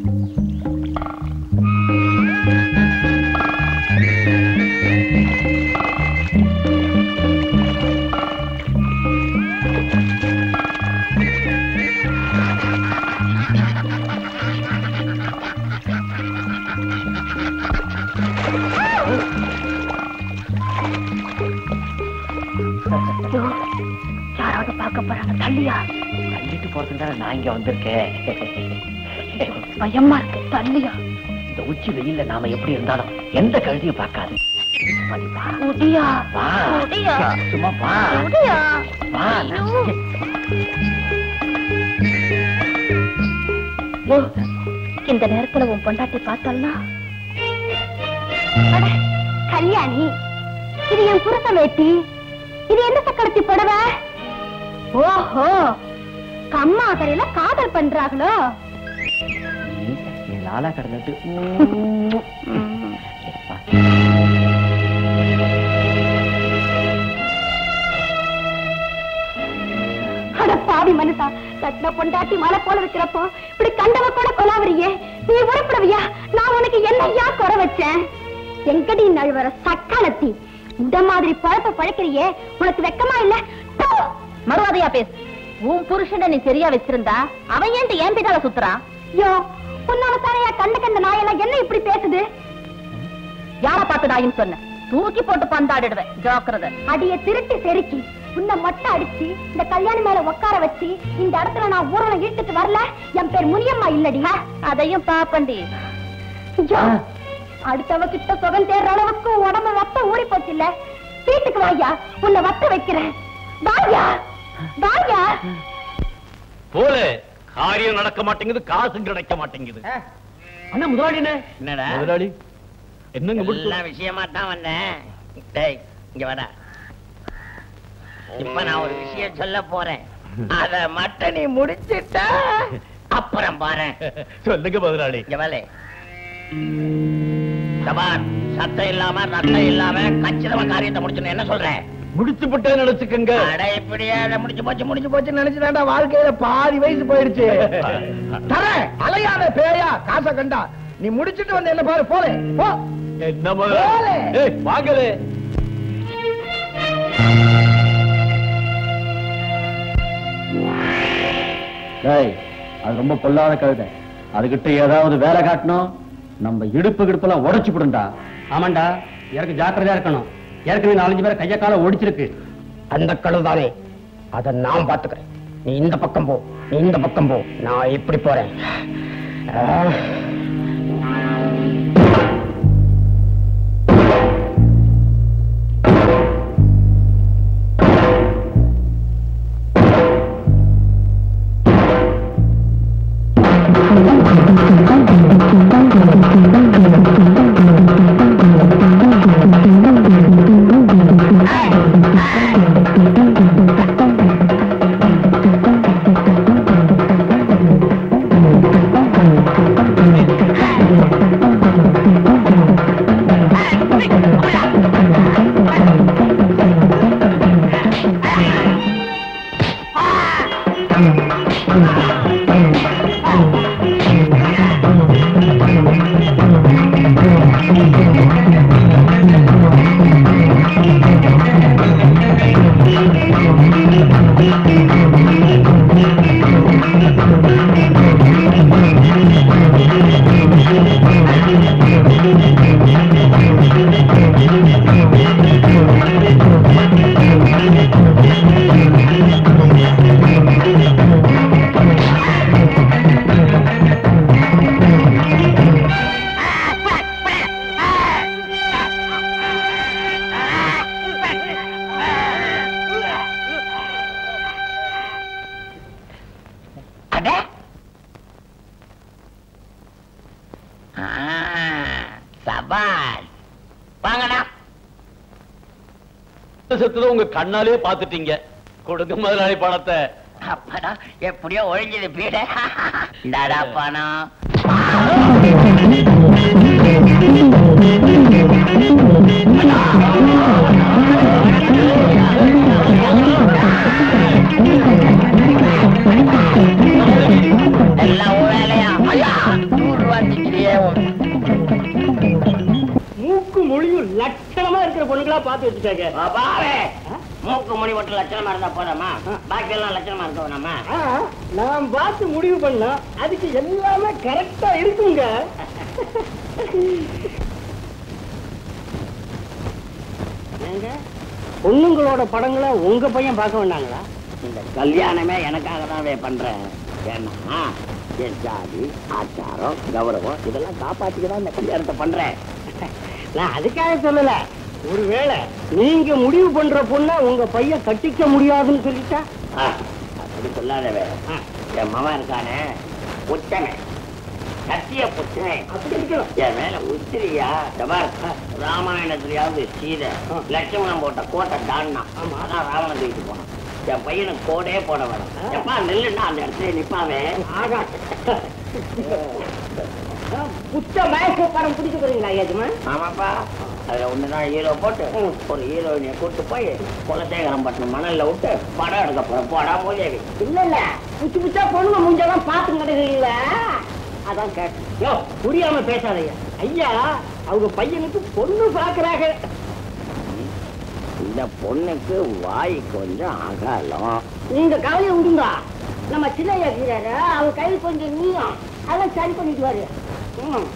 யாராவது பார்க்க போறாங்க தள்ளியா தள்ளிட்டு போறதுக்கு நான் இங்க வந்திருக்கேன் பயமா இருக்கு தள்ளியா இந்த உச்சி வெயில்ல நாம எப்படி இருந்தாலும் எந்த கழுதியும் பார்க்காது பண்ணி பா. முடியா வா. முடியா சும்மா வா. முடியா வா. ஓ, இந்த நேரத்துல உன் பொண்டாட்டி பார்த்தாள்னா அட, கல்யாணி இது என் புருஷ வேட்டி இது என்ன சக்கரத்தி புடவை ஓஹோ கம்மா கரையில காதல் பண்றாங்களோ நீ லாலா கடந்துட்டு அட பாவி மனுஷா கட்டின பொண்டாட்டி மலை போல இருக்கிறப்போ இப்படி கண்டவ கூட கொலாவறியே நீ உருப்பிடுவியா நான் உனக்கு என்னையா குறை வச்சேன் எங்கடி நழுவற சக்காலத்தி இந்த மாதிரி பழப்ப பழக்கிறியே உனக்கு வெக்கமா இல்ல மறுவாதையா பேசு உன் புருஷனை நீ சரியா வச்சிருந்தா அவன் ஏன்ட்டு என் பின்னால சுத்துறான் யோ உன்னால தானையா கண்ட கண்ட நாயெல்லாம் என்ன இப்படி பேசுது யார பார்த்து நாயின்னு சொன்ன தூக்கி போட்டு பந்தாடிடுவேன் ஜாக்கிரதை அடிய திருட்டி செருக்கி உன்னை மொட்டை அடிச்சு இந்த கல்யாணி மேல உட்கார வச்சு இந்த இடத்துல நான் ஊரலை இழுத்துட்டு வரல என் பேர் முனியம்மா இல்லடி அதையும் பாப்பண்டி ஐயோ, அடுத்தவ கிட்ட சுகம் தேடுற அளவுக்கு உன் உடம்பு வத்த ஊறி போச்சு இல்ல வீட்டுக்கு வாயா உன்னை வத்த வைக்கிறேன் வாயா வாயா போல காரியம் நடக்க மாட்டேங்குது காசும் கிடைக்க மாட்டேங்குது அண்ணா முதலாளி என்னடா முதலாளி என்னங்க முடிச்சு எல்லா விஷயமா தான் வந்தேன் டேய் இங்க வாடா இப்ப நான் ஒரு விஷயம் சொல்ல போறேன் அத மட்டும் நீ முடிச்சிட்ட அப்புறம் பாரு சொல்லுங்க முதலாளி இங்க வேலை சபார் சத்தம் இல்லாம ரத்தம் இல்லாம கச்சிதமா காரியத்தை முடிச்சுன்னு என்ன சொல்றேன் முடிச்சு விட்டேன்னு நினைச்சுக்கங்க அட இப்படியே அதை முடிச்சு போச்சு முடிச்சு போச்சு நினைச்சுதான்டா வாழ்க்கையில பாதி வயசு போயிடுச்சு தர அலையாத பேயா காசை கண்டா நீ முடிச்சிட்டு வந்து என்ன பாரு போலே போ என்ன முதலாளி ஏய், வாங்களே டேய் அது ரொம்ப பொல்லாத கழுதை அதுகிட்ட ஏதாவது வேலை காட்டணும் நம்ம இடுப்பு கிடுப்பெல்லாம் உடைச்சு விடுண்டா ஆமாண்டா எனக்கு ஜாக்கிரதையா இருக்கணும் ஏற்கனவே நாலஞ்சு பேரை கைய கால ஒடிச்சிருக்கு அந்த கழுதானே அத நான் பாத்துக்கிறேன் நீ இந்த பக்கம் போ நீ இந்த பக்கம் போ நான் இப்படி போறேன் ஆ. அட ஆ, சபாஷ் வாங்கடா செத்துதான் உங்க கண்ணாலே பாத்துட்டீங்க கொடுங்க முதலாளி பணத்தை அப்படா எப்படியோ ஒழிஞ்சது பீட இந்தாடா பணம் எல்லாம் உன் வேலையா ஐயா நூறு ரூபா திக்கிறியே மூக்கு மொழியும் லட்சணமா இருக்கிற பொண்ணுங்களா பார்த்து வச்சுட்டாங்க பாவே மூக்கு முடி மட்டும் லட்சணமா இருந்தா போதாமா பாக்கி எல்லாம் லட்சணமா இருக்க வேணாமா ஆ, நான் பார்த்து முடிவு பண்ணா அதுக்கு எல்லாமே கரெக்டா இருக்குங்க ஏங்க, பொண்ணுங்களோட படங்களை உங்க பையன் பார்க்க வேண்டாங்களா இந்த கல்யாணமே எனக்காக தான் பண்றேன் ஏன்னா என் ஜாதி ஆச்சாரம் கௌரவம் இதெல்லாம் காப்பாத்திக்க தான் இந்த கல்யாணத்தை பண்றேன் நான் அதுக்காக சொல்லல ஒருவேளை நீங்க முடிவு பண்ற பொண்ண உங்க பையன் கட்டிக்க முடியாதுன்னு சொல்லிட்டா ஆ, அப்படி சொல்லாதவே என் மகன் இருக்கானே புத்தனை சத்திய புத்தனை அப்படி இருக்கணும் என் மேல உத்திரியா ஜபார் ராமாயணத்துலயாவது சீதை லட்சுமணன் போட்ட கோட்டை தாண்டா அதான் ராவணன் தூக்கிட்டு போனான் என் பையனுக்கு கோடே போட வேணும் எப்பா நில்லுன்னா அந்த இடத்துல நிப்பாவே ஆகா புத்த மயக்க படம் பிடிக்க போறீங்களா ஏஜமா ஆமாப்பா அதுல ஒண்ணுதான் ஹீரோ போட்டு ஒரு ஹீரோயினிய கூட்டு போய் குலசேகரம் பட்டினம் மணல்ல விட்டு படம் எடுக்க போறோம் போடா மூலியவி இல்ல இல்ல புச்சு புச்சா பொண்ணுங்க முஞ்செல்லாம் பார்த்து கிடக்குறீங்களா அதான் கேட்டேன் யோ புரியாம பேசாதீங்க ஐயா அவங்க பையனுக்கு பொண்ணு பாக்குறாங்க இந்த பொண்ணுக்கு வாய் கொஞ்சம் அகலம் நீங்க கவலையை விடுங்க நம்ம சின்னையா இருக்கிறாரு அவர் கையில் கொஞ்சம் நீயும் அதெல்லாம் சரி பண்ணிக்குவாரு ம்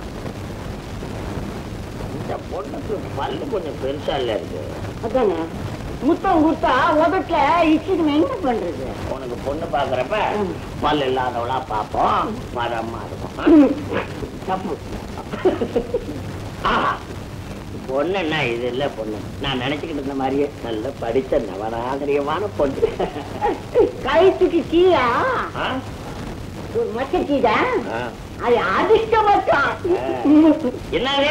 இந்த பொண்ணுக்கு பல்லு கொஞ்சம் பெருசா இல்ல இருக்கு அதானே முத்தம் கொடுத்தா உதட்டுல இச்சிட்டு என்ன பண்றது உனக்கு பொண்ணு பாக்குறப்ப பல் இல்லாதவளா பாப்போம் மரமா இருக்கும் தப்பு ஆஹா பொண்ணுன்னா இது இல்ல பொண்ணு நான் நினைச்சுக்கிட்டு இருந்த மாதிரியே நல்ல படிச்ச நவநாகரிகமான பொண்ணு கழுத்துக்கு கீழா ஆ? ஒரு மச்ச கீழா ஆ. அது அதிர்ஷ்டமற்றான் என்னது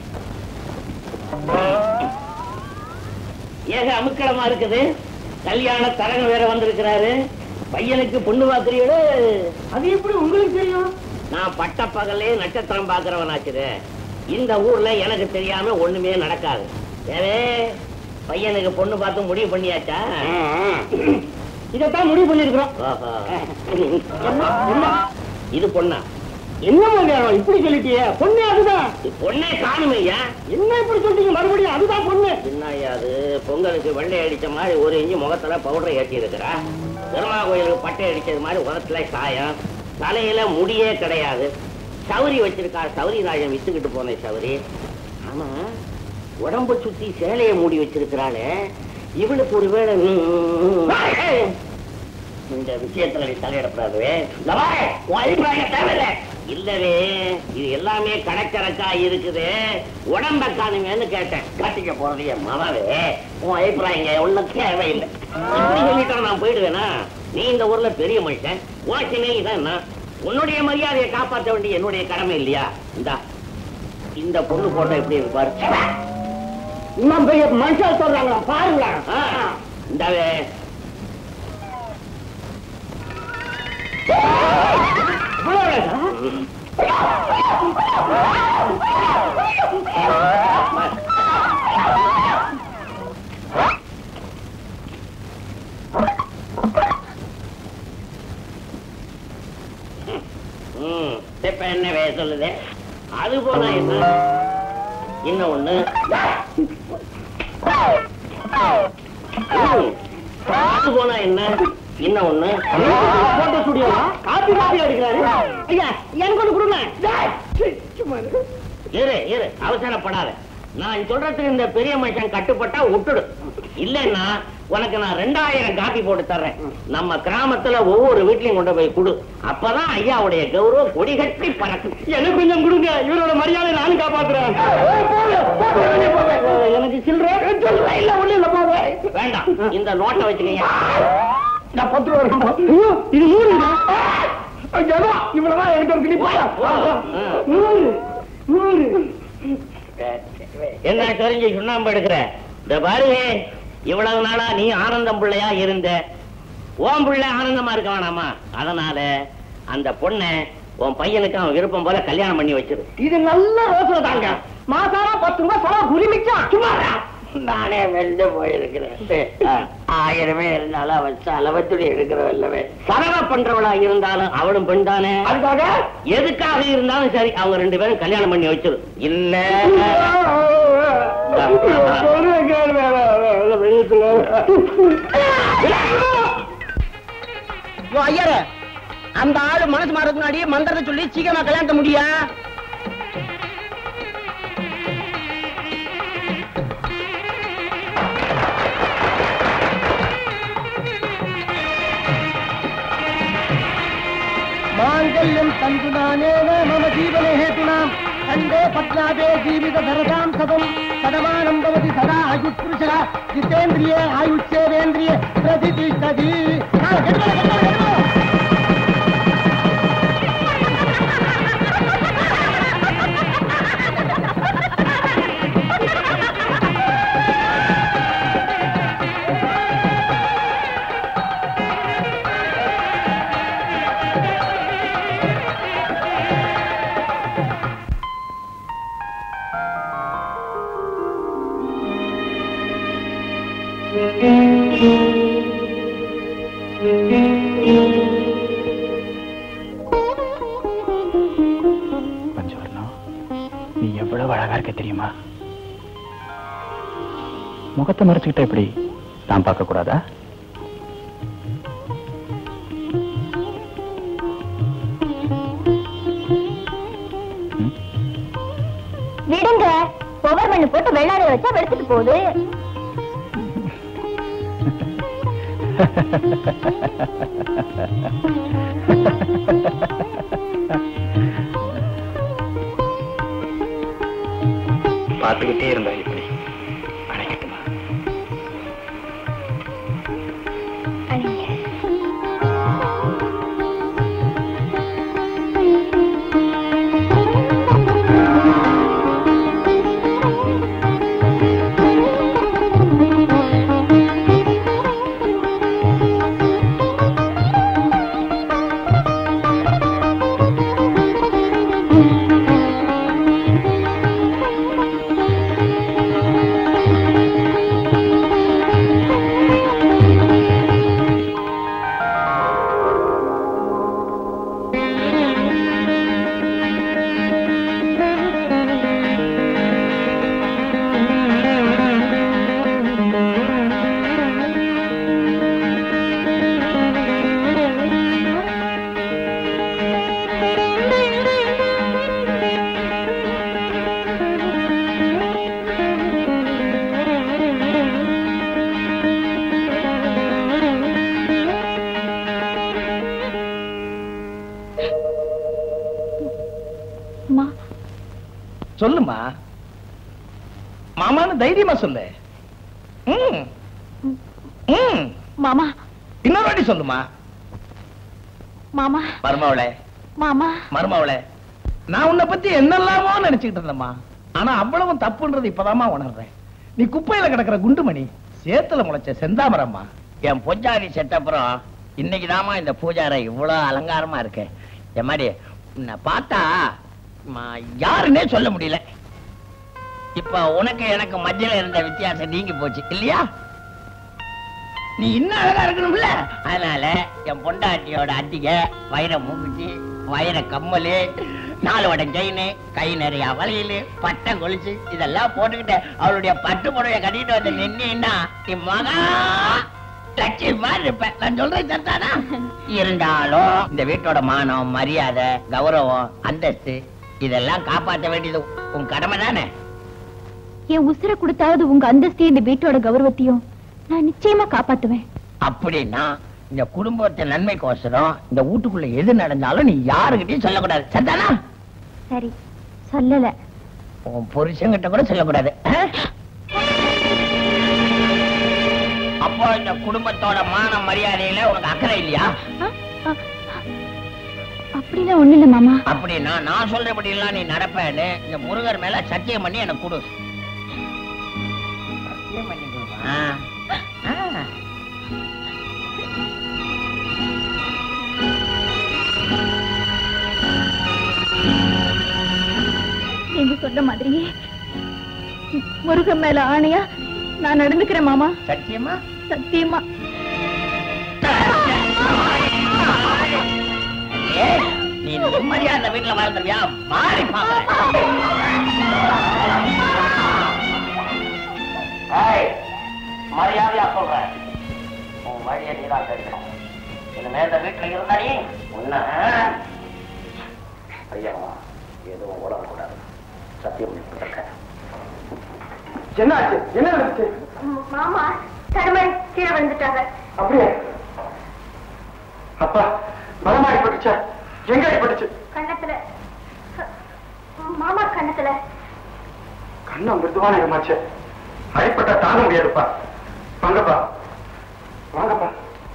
ஏக அமுக்களமா இருக்குது கல்யாண தரங்க வேற வந்திருக்கிறாரு பையனுக்கு பொண்ணு பாக்குறீங்களு அது எப்படி உங்களுக்கு தெரியும் நான் பட்ட பகலே நட்சத்திரம் பாக்குறவனாச்சுது இந்த ஊர்ல எனக்கு தெரியாம ஒண்ணுமே நடக்காது ஏவே பையனுக்கு பொண்ணு பார்த்து முடிவு பண்ணியாச்சா இதைத்தான் முடிவு பண்ணிருக்கிறோம் ஓஹோ. என்ன என்ன இது பொண்ணா என்ன மதியானம் இப்படி சொல்லிட்டியே பொண்ணு அதுதான் இது பொண்ணே காணுமையா என்ன இப்படி சொல்றீங்க மறுபடியும் அதுதான் பொண்ணு என்னய்யா அது பொங்கலுக்கு வெள்ளை அடிச்ச மாதிரி ஒரு இஞ்சி முகத்துல பவுடரை ஏற்றி இருக்கிறா பெருமா கோயிலுக்கு பட்டை அடிச்சது மாதிரி உதத்துல சாயம் தலையில முடியே கிடையாது சௌரி வச்சிருக்கா சௌரி ராஜன் வித்துக்கிட்டு போன சௌரி ஆமா உடம்ப சுத்தி சேலையை மூடி வச்சிருக்கிறாளே இவளுக்கு ஒரு வேலை ம், இந்த விஷயத்துல நீ தலையிடக்கூடாது இந்த பாரு, உன் அபிப்பிராயம் தேவையில்லை இல்லவே இது எல்லாமே கணக்கணக்கா இருக்குது உடம்ப காணுங்கன்னு கேட்டேன் கட்டிக்க போறது என் மனவே உன் அபிப்பிராயங்க ஒண்ணும் தேவையில்லை இப்படி சொல்லிட்டா நான் போயிடுவேனா நீ இந்த ஊர்ல பெரிய மனுஷன் உனக்கு நீ இதான் உன்னுடைய மரியாதையை காப்பாற்ற வேண்டிய என்னுடைய கடமை இல்லையா இந்தா இந்த பொண்ணு போட்டோ எப்படி இருக்கு பாரு இன்னும் பெரிய மனுஷன் சொல்றாங்களா பாருங்களா இந்தாவே ம், இப்ப என்ன வே சொல்லுது அது போனா என்ன இன்னும் ஒண்ணு ம், அது போனா என்ன இன்னும் ஒண்ணு போட்டோ ஸ்டுடியோவா காப்பி காப்பி அடிக்கிறாரு ஐயா எனக்கு ஒண்ணு கொடுங்க இரு இரு அவசரப்படாத நான் சொல்றதுக்கு இந்த பெரிய மனுஷன் கட்டுப்பட்டா விட்டுடு இல்லைன்னா உனக்கு நான் ரெண்டாயிரம் காப்பி போட்டு தர்றேன் நம்ம கிராமத்துல ஒவ்வொரு வீட்லயும் கொண்டு போய் கொடு அப்பதான் ஐயாவுடைய கௌரவம் கொடி கட்டி பறக்கும் எனக்கு கொஞ்சம் கொடுங்க இவரோட மரியாதை நானும் காப்பாத்துறேன் எனக்கு சில்லற இல்ல ஒண்ணு இல்ல போங்க வேண்டாம் இந்த நோட்டை வச்சுக்கீங்க நான் பத்து ரூபா இருக்கும் இது நூறு இவ்வளவுதான் என்கிட்ட இருக்கு நீ போயா நூறு நூறு என்ன தெரிஞ்சு சுண்ணாம்பு எடுக்கிற இந்த பாருங்க இவ்வளவு நாளா நீ ஆனந்தம் பிள்ளையா இருந்த ஓம் பிள்ளை ஆனந்தமா இருக்க வேணாமா அதனால அந்த பொண்ணை உன் பையனுக்கு அவன் விருப்பம் போல கல்யாணம் பண்ணி வச்சிரு இது நல்ல யோசனை தாங்க மாசாரா பத்து ரூபாய் செலவு குறிமிச்சா சும்மா நானே வெந்து போயிருக்கிறேன் ஆயிரமே இருந்தாலும் அவன் செலவத்துடி எடுக்கிறவல்லவே செலவை பண்றவளா இருந்தாலும் அவளும் பெண் தானே அதுக்காக எதுக்காக இருந்தாலும் சரி அவங்க ரெண்டு பேரும் கல்யாணம் பண்ணி வச்சிரு இல்ல ஐயர அந்த ஆளு மனசு மாறதுக்கு முன்னாடியே மந்திரத்தை சொல்லி சீக்கிரமா கல்யாணத்தை முடியா माङ्गल्यं तन्तुदानेन मम जीवने हेतुना खण्डे पद्मादे जीवितधरतां सदं सदमानं भवति सदा आयुष्पुरुषः जितेन्द्रिये आयुष्येवेन्द्रिये प्रतिष्ठति हा, गड्बड, गड्बड, गड्बड। பஞ்சவர்ணம் நீ எவ்வளவு அழகா இருக்க தெரியுமா முகத்தை மறைச்சுக்கிட்ட எப்படி நான் பார்க்க கூடாதா விடுங்க பவர் மண்ணு போட்டு வெள்ளாடைய வச்சா வெளுத்துட்டு போகுது பார்த்துக்கிட்டே இருந்தா இப்படி அணைக்கட்டுமா ஆ சொல்லுமா மாமான்னு தைரியமா சொல்லு ம். ம். மாமா இன்னொரு வாட்டி சொல்லுமா மாமா மருமவளே மாமா மருமவளே நான் உன்னை பத்தி என்னெல்லாமோ நினைச்சுக்கிட்டு இருந்தேம்மா ஆனா அவ்வளவும் தப்புன்றது இப்பதாம்மா உணர்றேன் நீ குப்பையில கிடக்குற குண்டுமணி சேத்துல முளைச்ச செந்தாமரம்மா என் பொஞ்சாதி செட்டப்புறம் இன்னைக்கு இந்த பூஜாரை இவ்வளவு அலங்காரமா இருக்கு என் மாதிரி உன்னை பார்த்தா ம- யாருன்னே சொல்ல முடியல இப்ப உனக்கு எனக்கு மத்தியில இருந்த வித்தியாசம் நீங்கி போச்சு இல்லையா நீ இன்னும் அழகா இருக்கணும்ல அதனால என் பொண்டாட்டியோட அட்டிக வைர மூக்குச்சி வைர கம்மல் நாலு வடை செயின் கை நிறைய வளையல் பட்டை கொலுசு இதெல்லாம் போட்டுக்கிட்டு அவளுடைய பட்டு புடவை கட்டிட்டு வந்து நின்னா நீ மகா லட்சியமா இருப்ப நான் சொல்றேன் சரிதானா இருந்தாலும் இந்த வீட்டோட மானம் மரியாதை கௌரவம் அந்தஸ்து இதெல்லாம் காப்பாற்ற வேண்டியது உன் கடமை தானே என் உசுரை கொடுத்தாவது உங்க அந்தஸ்தையும் இந்த வீட்டோட கௌரவத்தையும் நான் நிச்சயமா காப்பாத்துவேன் அப்படின்னா இந்த குடும்பத்தை நன்மைக்கோசரம் இந்த வீட்டுக்குள்ள எது நடந்தாலும் நீ யாருகிட்டயும் சொல்லக்கூடாது சரிதானா சரி சொல்லல உன் புருஷன்கிட்ட கூட சொல்லக்கூடாது ஆ? அப்போ இந்த குடும்பத்தோட மான மரியாதையில உனக்கு அக்கறை இல்லையா அப்படிலாம் ஒண்ணு இல்ல மாமா அப்படின்னா நான் சொல்றபடி எல்லாம் நீ நடப்பேன்னு இந்த முருகர் மேல சத்தியம் பண்ணி எனக்கு கொடு சத்தியம் பண்ணி கொடுப்பா. ஆ. ஆ. நீங்க சொன்ன மாதிரியே முருகன் மேல ஆணையா நான் நடந்துக்கிறேன் மாமா சத்தியமா சத்தியமா ஏய், நீ நிம்மதியா அந்த வீட்டுல வாழ்ந்துருவியா மாறி மரியாதையா சொல்றேன் உன் வழியை நீதான் தெரியும் இனிமே இந்த வீட்டுல இருந்தா நீ உன்ன ஐயா எதுவும் உடம்பக்கூடாது சத்தியம் பண்ணிட்டு என்ன ஆச்சு என்ன நடந்துச்சு மாமா தருமன் கீழே விழுந்துட்டாங்க அப்படியே அப்பா பலமா அடிபட்டுச்சா எங்க அடிபட்டுச்சு கண்ணத்துல மாமா கண்ணத்துல கண்ணம் மிருதுவான இடமாச்சு அடிப்பட்டா தாங்க முடியாதுப்பா வாங்கப்பா வாங்கப்பா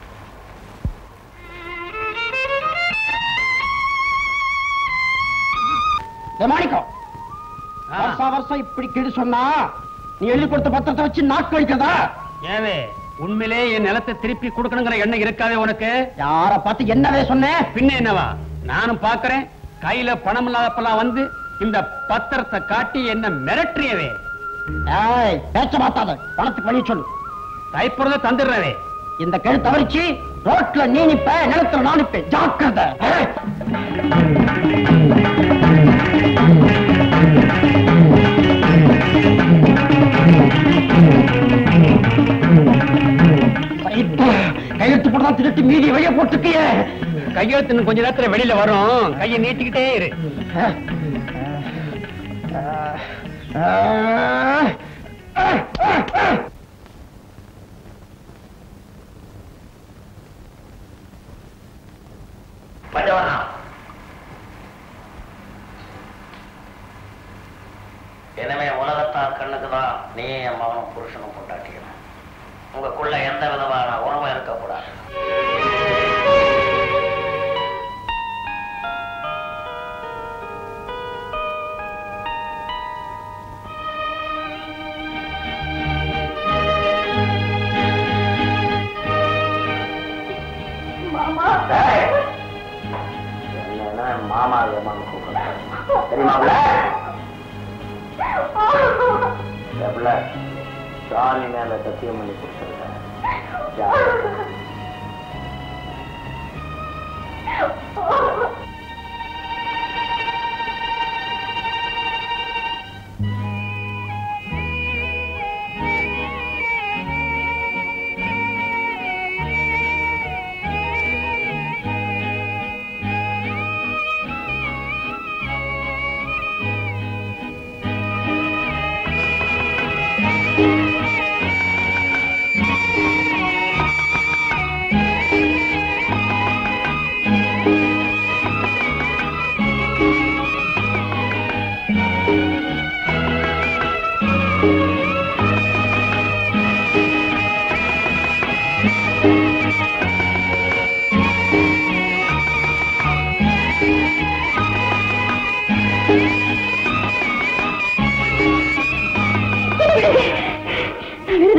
மாணிக்கம் வருஷா வருஷம் இப்படி கெடு சொன்னா நீ எழுதி கொடுத்த பத்திரத்தை வச்சு நாக்கு அடிக்கிறதா ஏவே உண்மையிலே என் நிலத்தை திருப்பி கொடுக்கணுங்கிற எண்ணம் இருக்காதே உனக்கு யார பார்த்து என்னவே சொன்னேன் பின்ன என்னவா நானும் பாக்குறேன் கையில பணம் இல்லாதப்பெல்லாம் வந்து இந்த பத்திரத்தை காட்டி என்ன மிரட்டுறியவே ஏய் பேச்ச மாத்தாத பணத்துக்கு வழி சொல்லு கைப்புறத தந்துடுறவே இந்த கெழு தவறிச்சு ரோட்ல நீ நிப்ப நிலத்துல நான் நிப்பேன் ஜாக்கிரதை ஏய். இப்ப கையெழுத்து போட்டா திருட்டு மீதி வெளிய போட்டுக்கிய கையெழுத்து இன்னும் கொஞ்ச நேரத்துல வெளியில வரும் கையை நீட்டிக்கிட்டே இரு பஞ்சவனா எனவே உலகத்தார் கண்ணுக்கு தான் நீ என் மகனும் புருஷனும் கொண்டாட்டிக்கணும் உங்களுக்குள்ள எந்த விதமான உறவும் இருக்கக்கூடாது டேய், என்னன்னா மாமா ஏமாந்து கூப்பிடுறேன் தெரியுமாப்ல எவ்வள சாமி மேல சத்தியம் பண்ணி கொடுத்துருக்கேன்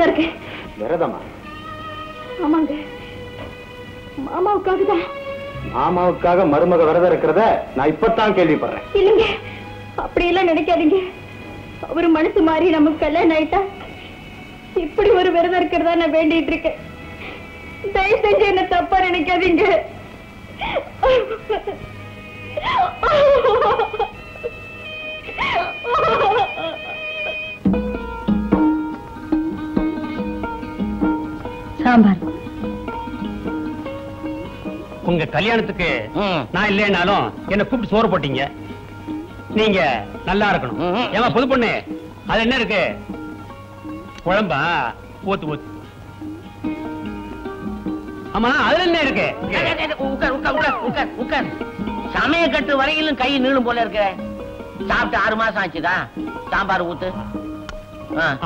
விரதம் இருக்கேன் விரதமா ஆமாங்க மாமாவுக்காக தான் மாமாவுக்காக மருமக விரதம் இருக்கிறத நான் இப்பதான் கேள்விப்படுறேன் இல்லைங்க அப்படியெல்லாம் நினைக்காதீங்க அவர் மனசு மாறி நமக்கு கல்யாணம் ஆயிட்டா இப்படி ஒரு விரதம் இருக்கிறதா நான் வேண்டிட்டு இருக்கேன் தயவு செஞ்சு என்ன தப்பா நினைக்காதீங்க சாம்பார் உங்க கல்யாணத்துக்கு நான் இல்லைனாலும் என்ன கூப்பிட்டு சோறு போட்டீங்க நீங்க நல்லா இருக்கணும் ஏமா புது பொண்ணு அது என்ன இருக்கு குழம்பா ஊத்து ஊத்து ஆமா அதுல என்ன இருக்கு உட்கார் உட்கார் உட்கார் உட்கார் உட்கார் சமய கட்டு வரையிலும் கை நீளும் போல இருக்க சாப்பிட்டு ஆறு மாசம் ஆச்சுதா சாம்பார் ஊத்து ஆ.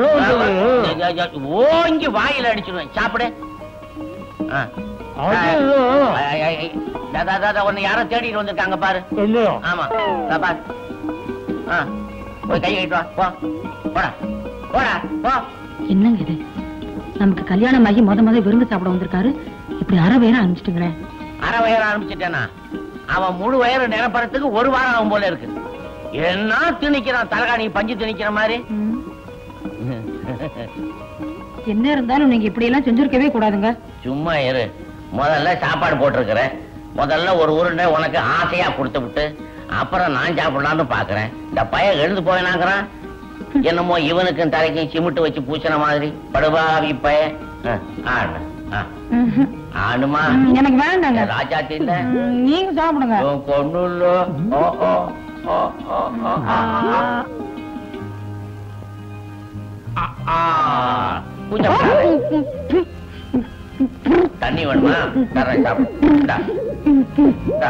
ஓங்கி வாயில அடிச்சிருவேன் சாப்பிடு ஆ. ஐ, ஐ, ஐ. தா, தா, தா, தா, உன்னை யாரோ தேடிட்டு வந்திருக்காங்க பாரு ஆமா தா, பாரு ஆ. போய் கை கழிட்டு வா போ போடா போடா போ என்னங்க இது நமக்கு கல்யாணம் ஆகி முத முத விருந்து சாப்பிட வந்திருக்காரு இப்படி அரை வேற அனுப்பிச்சிட்டுங்களேன் அரை வயறு ஆரம்பிச்சிட்டேனா அவன் முழு வயறு நிரப்புறதுக்கு ஒரு வாரம் ஆகும் போல இருக்கு என்ன திணிக்கிறான் தலகாணி பஞ்சு திணிக்கிற மாதிரி என்ன இருந்தாலும் நீங்க இப்படி எல்லாம் செஞ்சிருக்கவே கூடாதுங்க சும்மா இரு முதல்ல சாப்பாடு போட்டிருக்கிறேன் முதல்ல ஒரு உருண்டை உனக்கு ஆசையா கொடுத்து விட்டு அப்புறம் நான் சாப்பிடலாம்னு பாக்குறேன் இந்த பையன் எழுந்து போயினாங்கிறான் என்னமோ இவனுக்கும் தலைக்கும் சிமிட்டு வச்சு பூசின மாதிரி படுபாவி பையன் ஆ, ஆடு ஆ, ஆடுமா எனக்கு வேண்டாங்க ராஜா இல்ல நீங்க சாப்பிடுங்க கொண்டு ஓ ஓ ஓ ஓ ஓ ஆ, ஆ. ஆ, ஆ. பூஜை பண்ணாத. தண்ணி வேணுமா தரேன் சாப்பிடு இந்தா. இந்தா.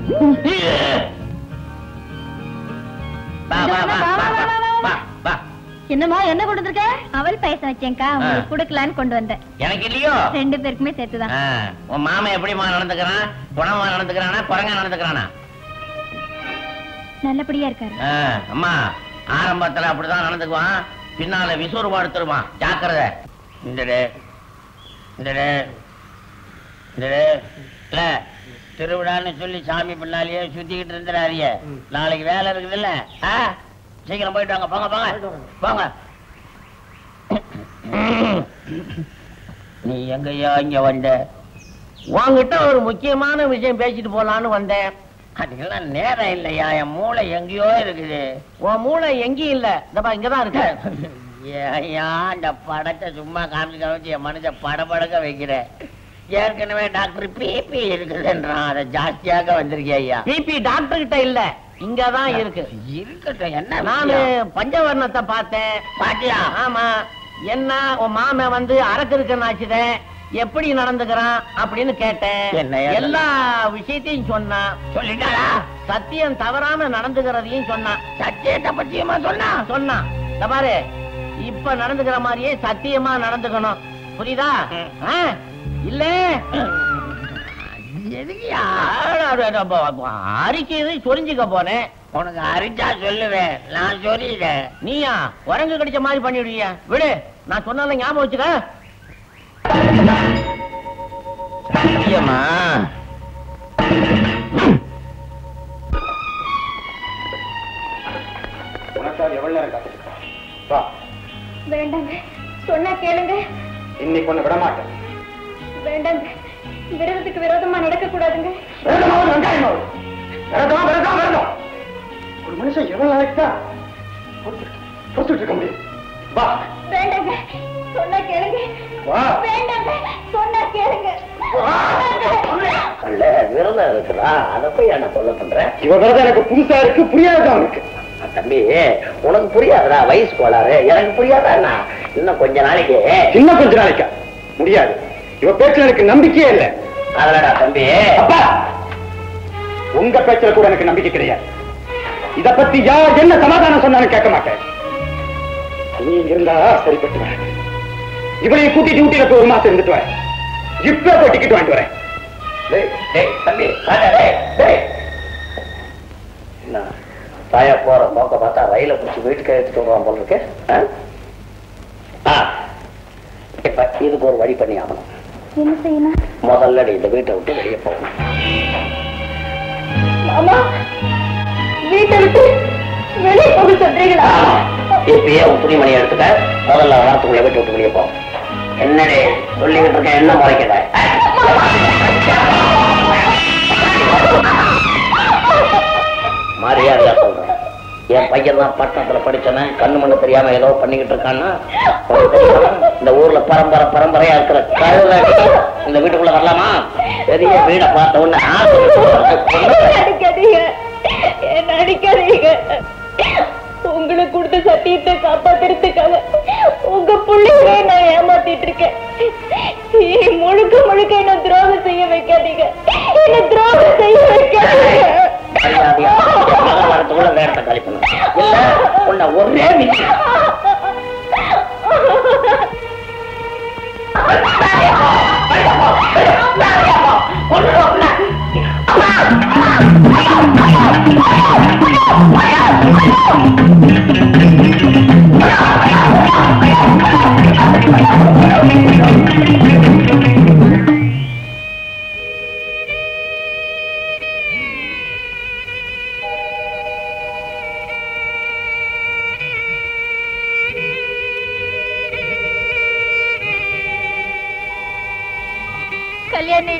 வா, வா, வா, வா, வா, வா, வா. என்னம்மா என்ன கொண்டு வந்திருக்க அவல் பாயசம் வச்சேன்க்கா உங்களுக்கு ஆ. கொடுக்கலான்னு கொண்டு வந்தேன் எனக்கு இல்லையோ ரெண்டு பேருக்குமே சேர்த்துதான் ஆ, உன் மாமன் எப்படிமா நடந்துக்கிறான் குணமா நடந்துக்கிறானா குரங்கா நடந்துக்கிறானா நல்லபடியா இருக்காரு ஆ, அம்மா ஆரம்பத்துல அப்படிதான் நடந்துக்குவான் பின்னால விசூறு படுத்துருவான் ஜாக்கிரதை இந்தடே இந்தடே இந்தடே இல்ல திருவிழான்னு சொல்லி சாமி பின்னாலேயே சுத்திக்கிட்டு இருந்துடாதீங்க நாளைக்கு வேலை இருக்குதுல்ல ஆ சீக்கிரம் போயிட்டு வாங்க போங்க போங்க போங்க நீ எங்கய்யா இங்க வந்த உன்கிட்ட ஒரு முக்கியமான விஷயம் பேசிட்டு போலான்னு வந்தேன் அதுக்கெல்லாம் நேரம் இல்லையா என் மூளை எங்கேயோ இருக்குது உன் மூளை எங்கேயும் இல்ல இந்தப்பா இங்கதான் இருக்கு ஐயா இந்த படத்தை சும்மா காமிச்சு காமிச்சு என் மனசை படபடக்க வைக்கிறேன் ஏற்கனவே டாக்டர் பிபி இருக்குதுன்றான் அதை ஜாஸ்தியாக வந்திருக்கேன் ஐயா பிபி டாக்டர் கிட்ட இல்ல இங்கதான் இருக்கு இருக்கட்டும் என்ன நானு பஞ்சவர்ணத்தை பார்த்தேன் பாட்டியா ஆமா என்ன உன் மாமன் வந்து அரக்கிருக்கன் ஆச்சுதேன் எப்படி நடந்துக்கிறான் அப்படின்னு கேட்டேன் எல்லா விஷயத்தையும் சொன்னான் சொல்லிட்டாரா சத்தியம் தவறாம நடந்துக்கிறதையும் சொன்னான் சத்தியத்தை பத்தியமா சொன்னா சொன்னான் இந்த பாரு இப்ப நடந்துக்கிற மாதிரியே சத்தியமா நடந்துக்கணும் புரியுதா ஆ? இல்ல எதுக்குயா அரிக்கிறது சொரிஞ்சுக்க போனேன் உனக்கு அரிச்சா சொல்லுவேன் நான் சொல்லிடுறேன் நீயா உரங்கு கடிச்ச மாதிரி பண்ணிடுவியா விடு நான் சொன்னால ஞாபகம் வச்சுக்க சத்தியமா உனக்காக எவ்வளவு நேரம் காத்திருக்கா வா வேண்டாங்க சொன்னா கேளுங்க இன்னைக்கு ஒண்ணு விட மாட்டேன் வேண்டாங்க விரதத்துக்கு விரோதமா நடக்க கூடாதுங்க விரதமாவது வெங்காயமாவது விரதம் விரதம் விரதம் ஒரு மனுஷன் எவ்வளவு நாளைக்கு தான் பொறுத்துட்டு இருக்க முடியும் வா வேண்டாங்க சொன்னா கேளுங்க வா வேண்டாங்க சொன்னா கேளுங்க அல்ல விரதம் இருக்குதா அதை போய் என்ன சொல்ல பண்றேன் இவ விரதம் எனக்கு புதுசா இருக்கு புரியாத அவனுக்கு தம்பி உனக்கு புரியாதுடா வயசு கோளாறு எனக்கு புரியாதா இன்னும் கொஞ்ச நாளைக்கு இன்னும் கொஞ்ச நாளைக்கா முடியாது இவ பேச்சுல எனக்கு நம்பிக்கையே இல்லை அதலடா தம்பி அப்பா உங்க பேச்சுல கூட எனக்கு நம்பிக்கை கிடையாது இத பத்தி யார் என்ன சமாதானம் சொன்னாலும் கேட்க மாட்டேன் நீ இருந்தா சரிப்பட்டு வரேன் இவளையும் கூட்டிட்டு ஊட்டியில போய் ஒரு மாசம் இருந்துட்டு வரேன் இப்ப போய் டிக்கெட் வாங்கிட்டு வரேன் டேய், டேய், தம்பி வாடா, டேய், டேய். என்ன தாயா போற நோக்க பார்த்தா ரயில பிடிச்சி வீட்டுக்கு எடுத்துட்டு வருவான் போல இருக்கு ஆ? ஆ, அதுக்கு ஒரு வழி பண்ணி ஆகணும் என்ன செய்யணும் முதல்ல நீ இந்த வீட்டை விட்டு வெளியே போகணும் மாமா வீட்டை விட்டு வெளியே போக சொல்றீங்களா இப்பயே உன் துணிமணி எடுத்துக்க முதல்ல வாரத்துக்குள்ள வீட்டை விட்டு வெளியே போ என்னடி சொல்லிக்கிட்டு இருக்க என்ன முறைக்கிற மரியாதையா சொல்றேன் என் பையன் தான் பட்டணத்துல படிச்சவன் கண்ணு மண்ணு தெரியாம ஏதோ பண்ணிக்கிட்டு இருக்கான்னா உனக்கு தெரியுமா? இந்த ஊர்ல பரம்பரை பரம்பரையா இருக்கிற கழுதை இந்த வீட்டுக்குள்ள வரலாமா பெரிய வீட பார்த்த உடனே ஆசை வந்து அடிக்காதீங்க என்ன அடிக்காதீங்க உங்களுக்கு கொடுத்த சத்தியத்தை காப்பாத்துறதுக்காக உங்க பிள்ளைங்களே நான் ஏமாத்திட்டு இருக்கேன் இனி முழுக்க முழுக்க என்ன துரோகம் செய்ய வைக்காதீங்க என்ன துரோகம் செய்ய வைக்காதீங்க மரியாதையா மகன் வரத்துக்குள்ள நேரத்தை கழிக்கணும் இல்ல உன்னை ஒரே நிமிஷம் கல்யாணி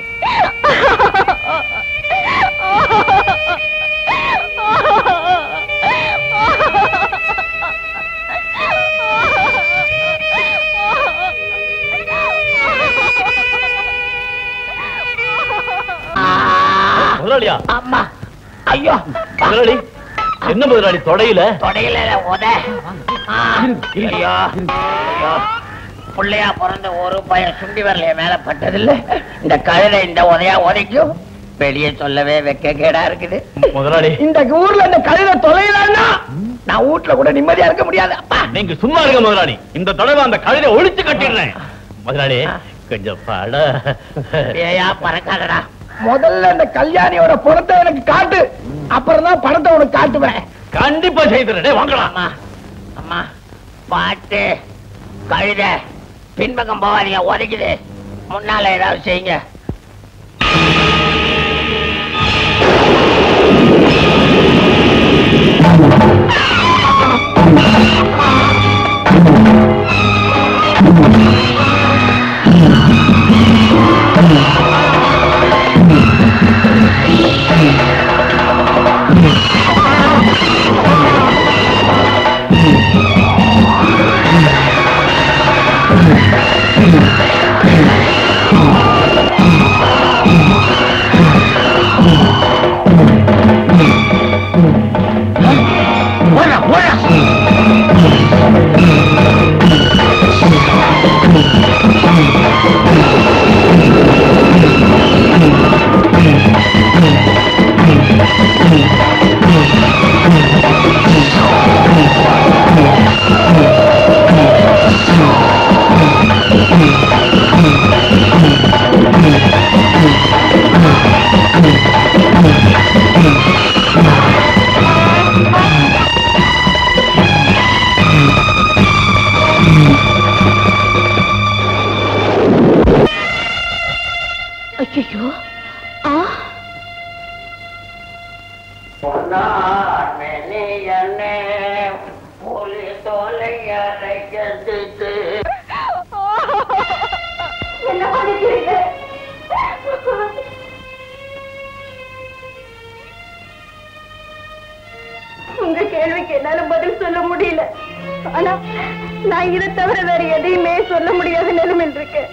முதலாளியா அம்மா ஐயோ முதலாளி என்ன முதலாளி தொடையில தொடையில உத ஆ, ஐயோ ஐயோ பிள்ளையா பிறந்த ஒரு பையன் சுண்டி வரலைய மேல பட்டதில்ல இந்த கழுதை இந்த உதையா உதைக்கும் வெளியே சொல்லவே வெக்க கேடா இருக்குது முதலாளி இந்த ஊர்ல இந்த கழுதை தொலைலான்னா நான் வீட்டுல கூட நிம்மதியா இருக்க முடியாது அப்பா நீங்க சும்மா இருங்க முதலாளி இந்த தடவை அந்த கழுதை ஒழிச்சு கட்டிடுறேன் முதலாளி கொஞ்சம் பட ஏயா பறக்காதடா முதல்ல இந்த கல்யாணியோட படத்தை எனக்கு காட்டு அப்புறம் தான் படத்தை உனக்கு காட்டுவேன் கண்டிப்பா செய்துறேன் வாங்கலாம் அம்மா அம்மா பாட்டு கழுத பின்பக்கம் போகாதீங்க உதைக்குது முன்னால ஏதாவது செய்யுங்க ஐயோ ஆ என்ன பண்ணிக்கிறீங்க உங்க கேள்விக்கு என்னால பதில் சொல்ல முடியல ஆனா நான் இதை தவிர வேற எதையுமே சொல்ல முடியாத நிலைமையில் இருக்கேன்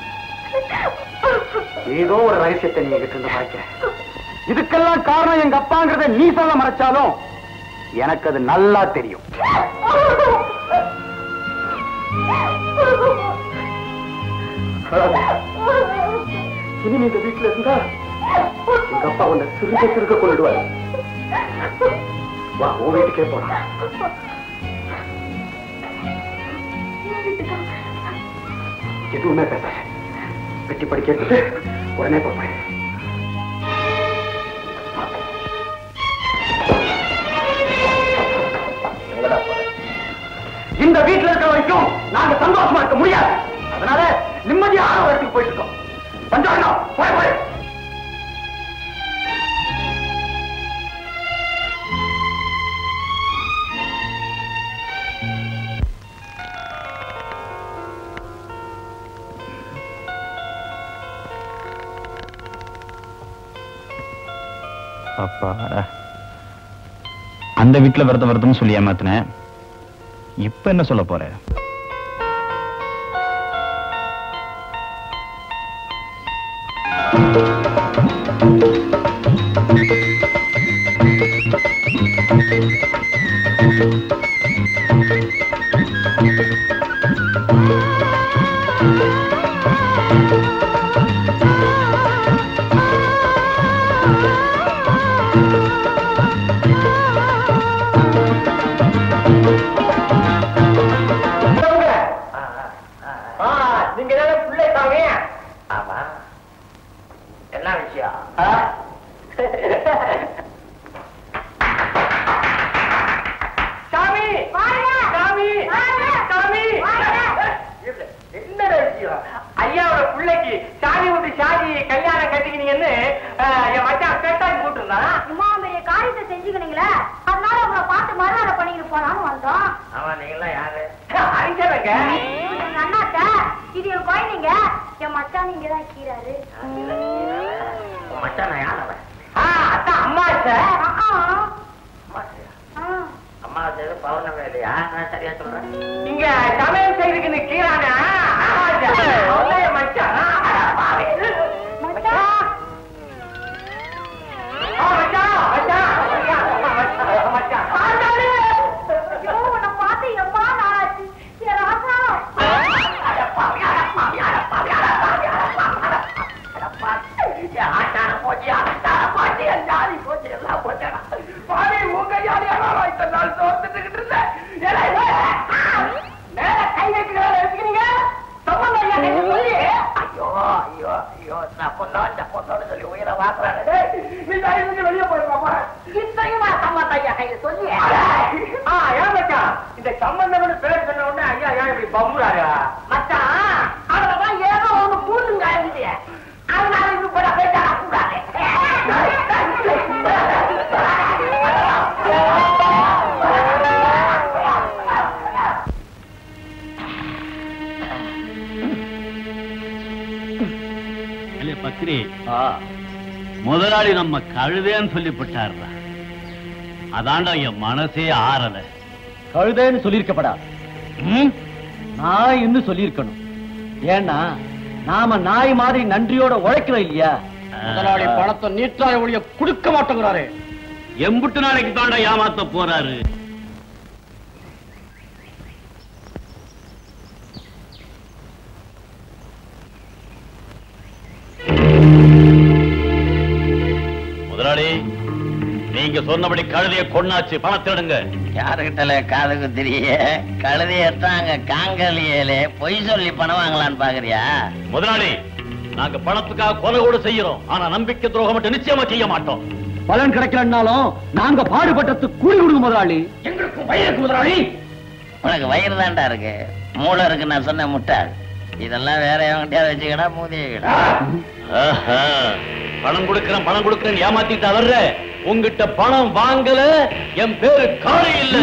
ஏதோ ஒரு ரகசியத்தை நீ கிட்ட இருந்து மறைக்க இதுக்கெல்லாம் காரணம் எங்க அப்பாங்கிறத நீ சொல்ல மறைச்சாலும் எனக்கு அது நல்லா தெரியும் இனிமே இந்த வீட்டுல இருந்தா எங்க அப்பா உன்னை சிறுக சிறுக கொண்டுடுவாரு வா உன் வீட்டுக்கே போலாம் எதுவுமே பேசாத பெட்டி படி கேட்டுட்டு உடனே போறேன் இந்த வீட்டுல இருக்கிற வரைக்கும் நாங்க சந்தோஷமா இருக்க முடியாது அதனால நிம்மதியான ஒரு இடத்துக்கு போயிட்டு இருக்கோம் பஞ்சாங்கம் போய் போய் அப்பாடா அந்த வீட்டுல விரதம் விரதம்னு சொல்லி ஏமாத்தினேன் இப்ப என்ன சொல்ல போற ஆ, நீங்க தானே பிள்ளை சாமி ஆமா என்ன விஷயம் ஆ? சாமி சாமி சாமி இல்ல, என்னடா விஷயம் ஐயாவோட பிள்ளைக்கு சாமி விட்டு சாதி கல்யாணம் கட்டிக்கினீங்கன்னு ஆ, என் மச்சான் கேட்டாங்க கூட்டிருந்தான் இம்மா பெரிய காரியத்தை செஞ்சுக்கினீங்களே அதனால உங்களை பார்த்து மறுநாள் பண்ணிட்டு போலான்னு வந்தோம் ஆமா நீங்களாம் யாரு அறிஞரங்க இவங்க எங்க அண்ணாத்த இது என் குழந்தைங்க என் மச்சான் இங்க தான் கீறாரு உன் மச்சான் யார் அவன் ஆ அதான் அம்மா சார் அம்மா செய்து பௌர்ணமி இல்லையா நான் சரியா சொல்றேன் இங்க சமையல் செய்துக்கு கீழான மச்சான் அட பாவி. மச்சான். ஆ, மச்சான், மச்சான், மச்சான், மச்சான், மச்சான். ஆண்டாளு. ஐயோ, உன்னை பார்த்து எவ்வா நாளாச்சு என் ராசா அட பாவி, அட பாவி, அட பாவி, அட பாவி, அட பாவி, அட பாவி, அட பாவி. என் ஆட்டான போச்சு, ஆட்டான போச்சு, என் ஜாதி போச்சு, எல்லாம் போச்சுடா. பாவி, உங்க ஜாதியாடா இத்தனை நாள் சோர்ந்துட்டுக்கிட்டு இருந்தேன். ஏலே, ஏலே, ஆ, மேல கை வைக்கிறவரை எடுத்துக்கிறீங்க? சம்பந்தம் இல்ல, கை சொல்லி. ஐயோ, ஐயோ, ஐயோ, நான் பொண்ணோ, இந்த பொண்ணோட சொல்லி உயிரை வாக்குறானே. டேய், நீ தயவு செஞ்சு வெளியே போயிடுமா, போடா. இத்தனையுமா சம்பந்தம் ஐயா கையில சொல்லி? ஆ, ஏன் மச்சான்? இந்த சம்பந்தம்னு பேர் சொன்ன உடனே ஐயா ஏன் இப்படி பம்புறாரு மச்சான் அதுலதான் ஏதோ ஒண்ணு பூந்துங்க இருந்து அதனால இது கூட பேசாட கூடாது இல்ல பக்ரி முதலாளி நம்ம கழுதேன்னு சொல்லிவிட்டாருடா அதாண்டா என் மனசே ஆறல கழுதைன்னு சொல்லியிருக்கப்படா நாய் இன்னும் சொல்லியிருக்கணும் ஏன்னா நாம நாய் மாதிரி நன்றியோட உழைக்கிறோம் இல்லையா முதலாளி பணத்தை நீட்டாய ஒழிய கொடுக்க மாட்டேங்கிறாரு எம்புட்டு நாளைக்கு தாண்டா ஏமாத்த போறாரு முதலாளி நீங்க சொன்னபடி கழுதைய கொண்டாச்சு பணத்திடுங்க யாருக்கிட்டல காதுக்கு தெரிய கழுதையத்தாங்க காங்கலியலே பொய் சொல்லி பணம் வாங்கலான்னு பாக்குறியா முதலாளி நாங்க பணத்துக்காக கொலை கூட செய்யறோம் ஆனா நம்பிக்கை துரோகம் மட்டும் நிச்சயமா செய்ய மாட்டோம் பலன் கிடைக்கலன்னாலும் நாங்க பாடுபட்டதுக்கு கூலி கொடுங்க முதலாளி எங்களுக்கும் வயிறுக்கு முதலாளி உனக்கு வயிறு தான்டா இருக்கு மூளை இருக்கு நான் சொன்ன முட்டாள் இதெல்லாம் வேற எவங்கிட்டயா வச்சுக்கடா மூதியடா ஆஹா. பணம் கொடுக்கிறேன் பணம் கொடுக்கிறேன் ஏமாத்திட்டு வர்ற உங்ககிட்ட பணம் வாங்கல என் பேரு காளி இல்ல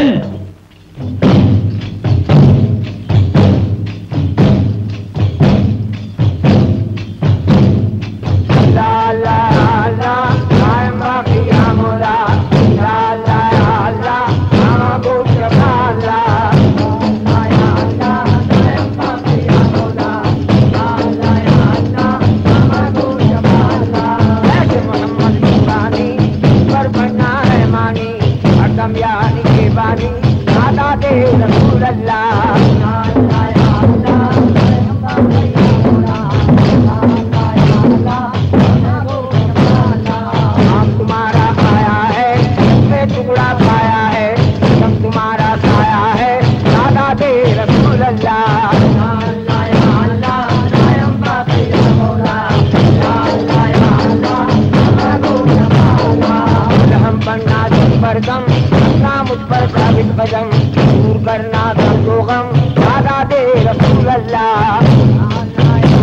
तुम्हारा आया है मैं टुकड़ा पाया है सब तुम्हारा खाया है दादा दे रसूल अल्लाह हम बनना पर गम अपना मुझ पर साबित कदम दूर करना गम को गम दादा दे रसूल अल्लाह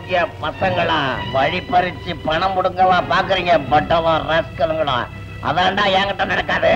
அயோக்கிய பசங்களா வழி பறிச்சு பணம் முடுங்கவா பாக்குறீங்க பட்டவா ரஸ்கலுங்களா அதான்டா என்கிட்ட நடக்காது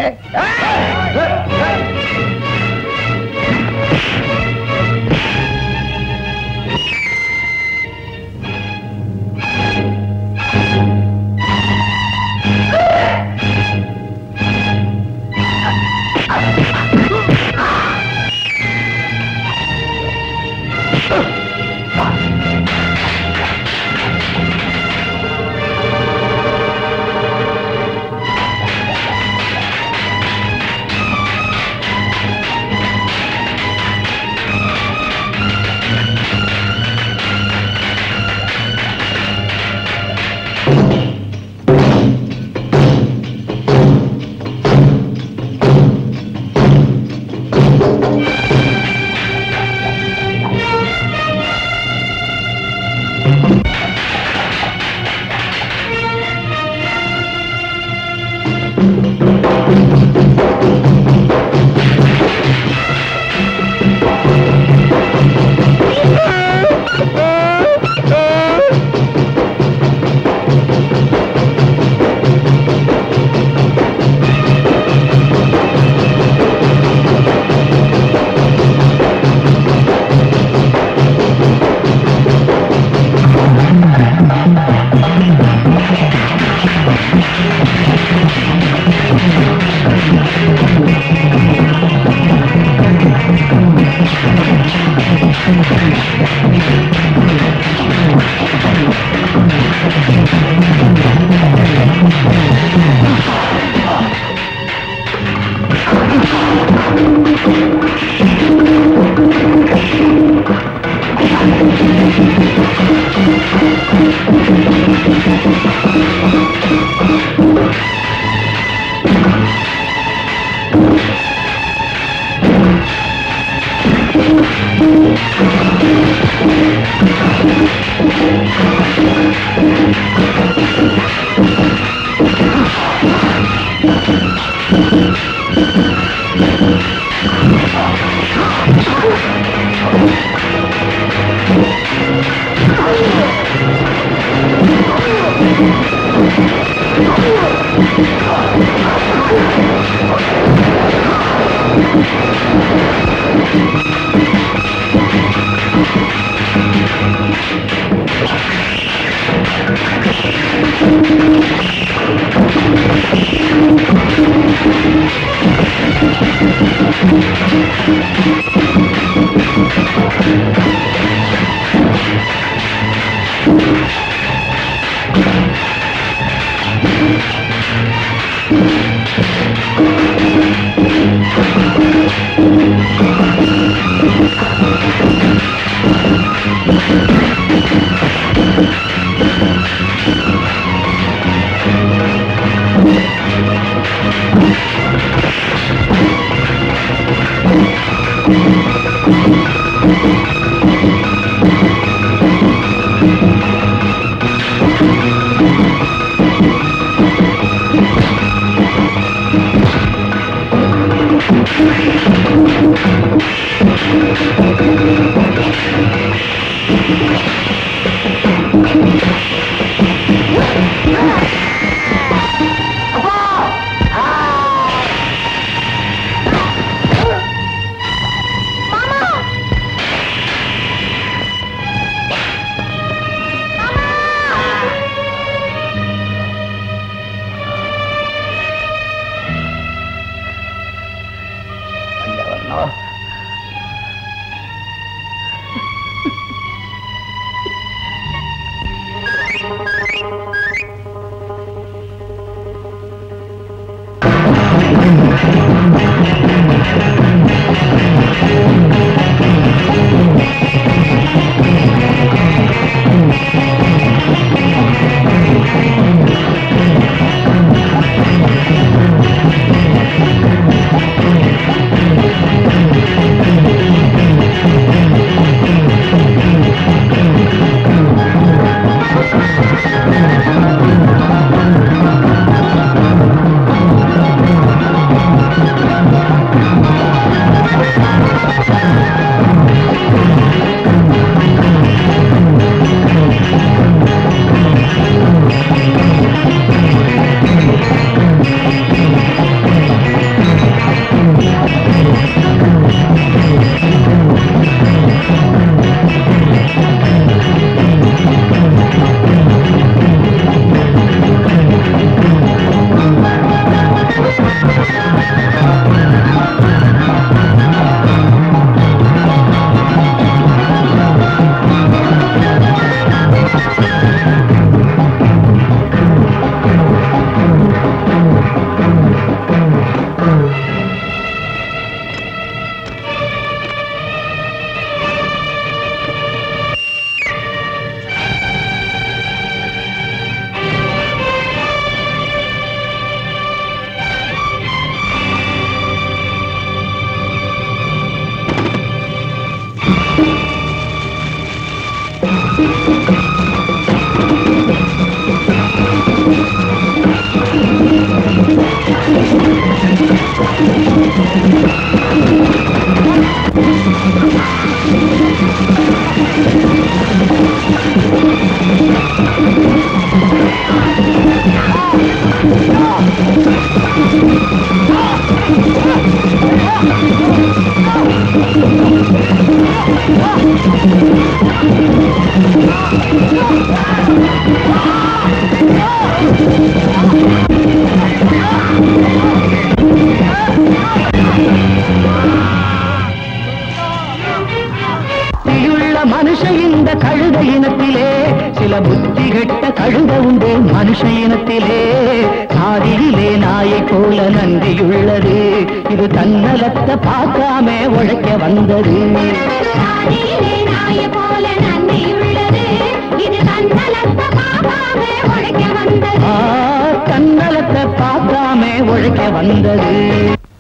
புத்தியுள்ள மனுஷ இந்த கழுத இனத்திலே சில புத்தி கெட்ட கழுத உண்டு மனுஷ இனத்திலே சாதியிலே நாயை போல நன்றியுள்ளது இது தன்னலத்தை பார்க்காம உழைக்க வந்தது சாதியிலே நாயை போல நன்றி உள்ளது இது தன்னலத்தை பார்க்காம உழைக்க வந்தது ஆ, தன்னலத்தை பார்க்காம உழைக்க வந்தது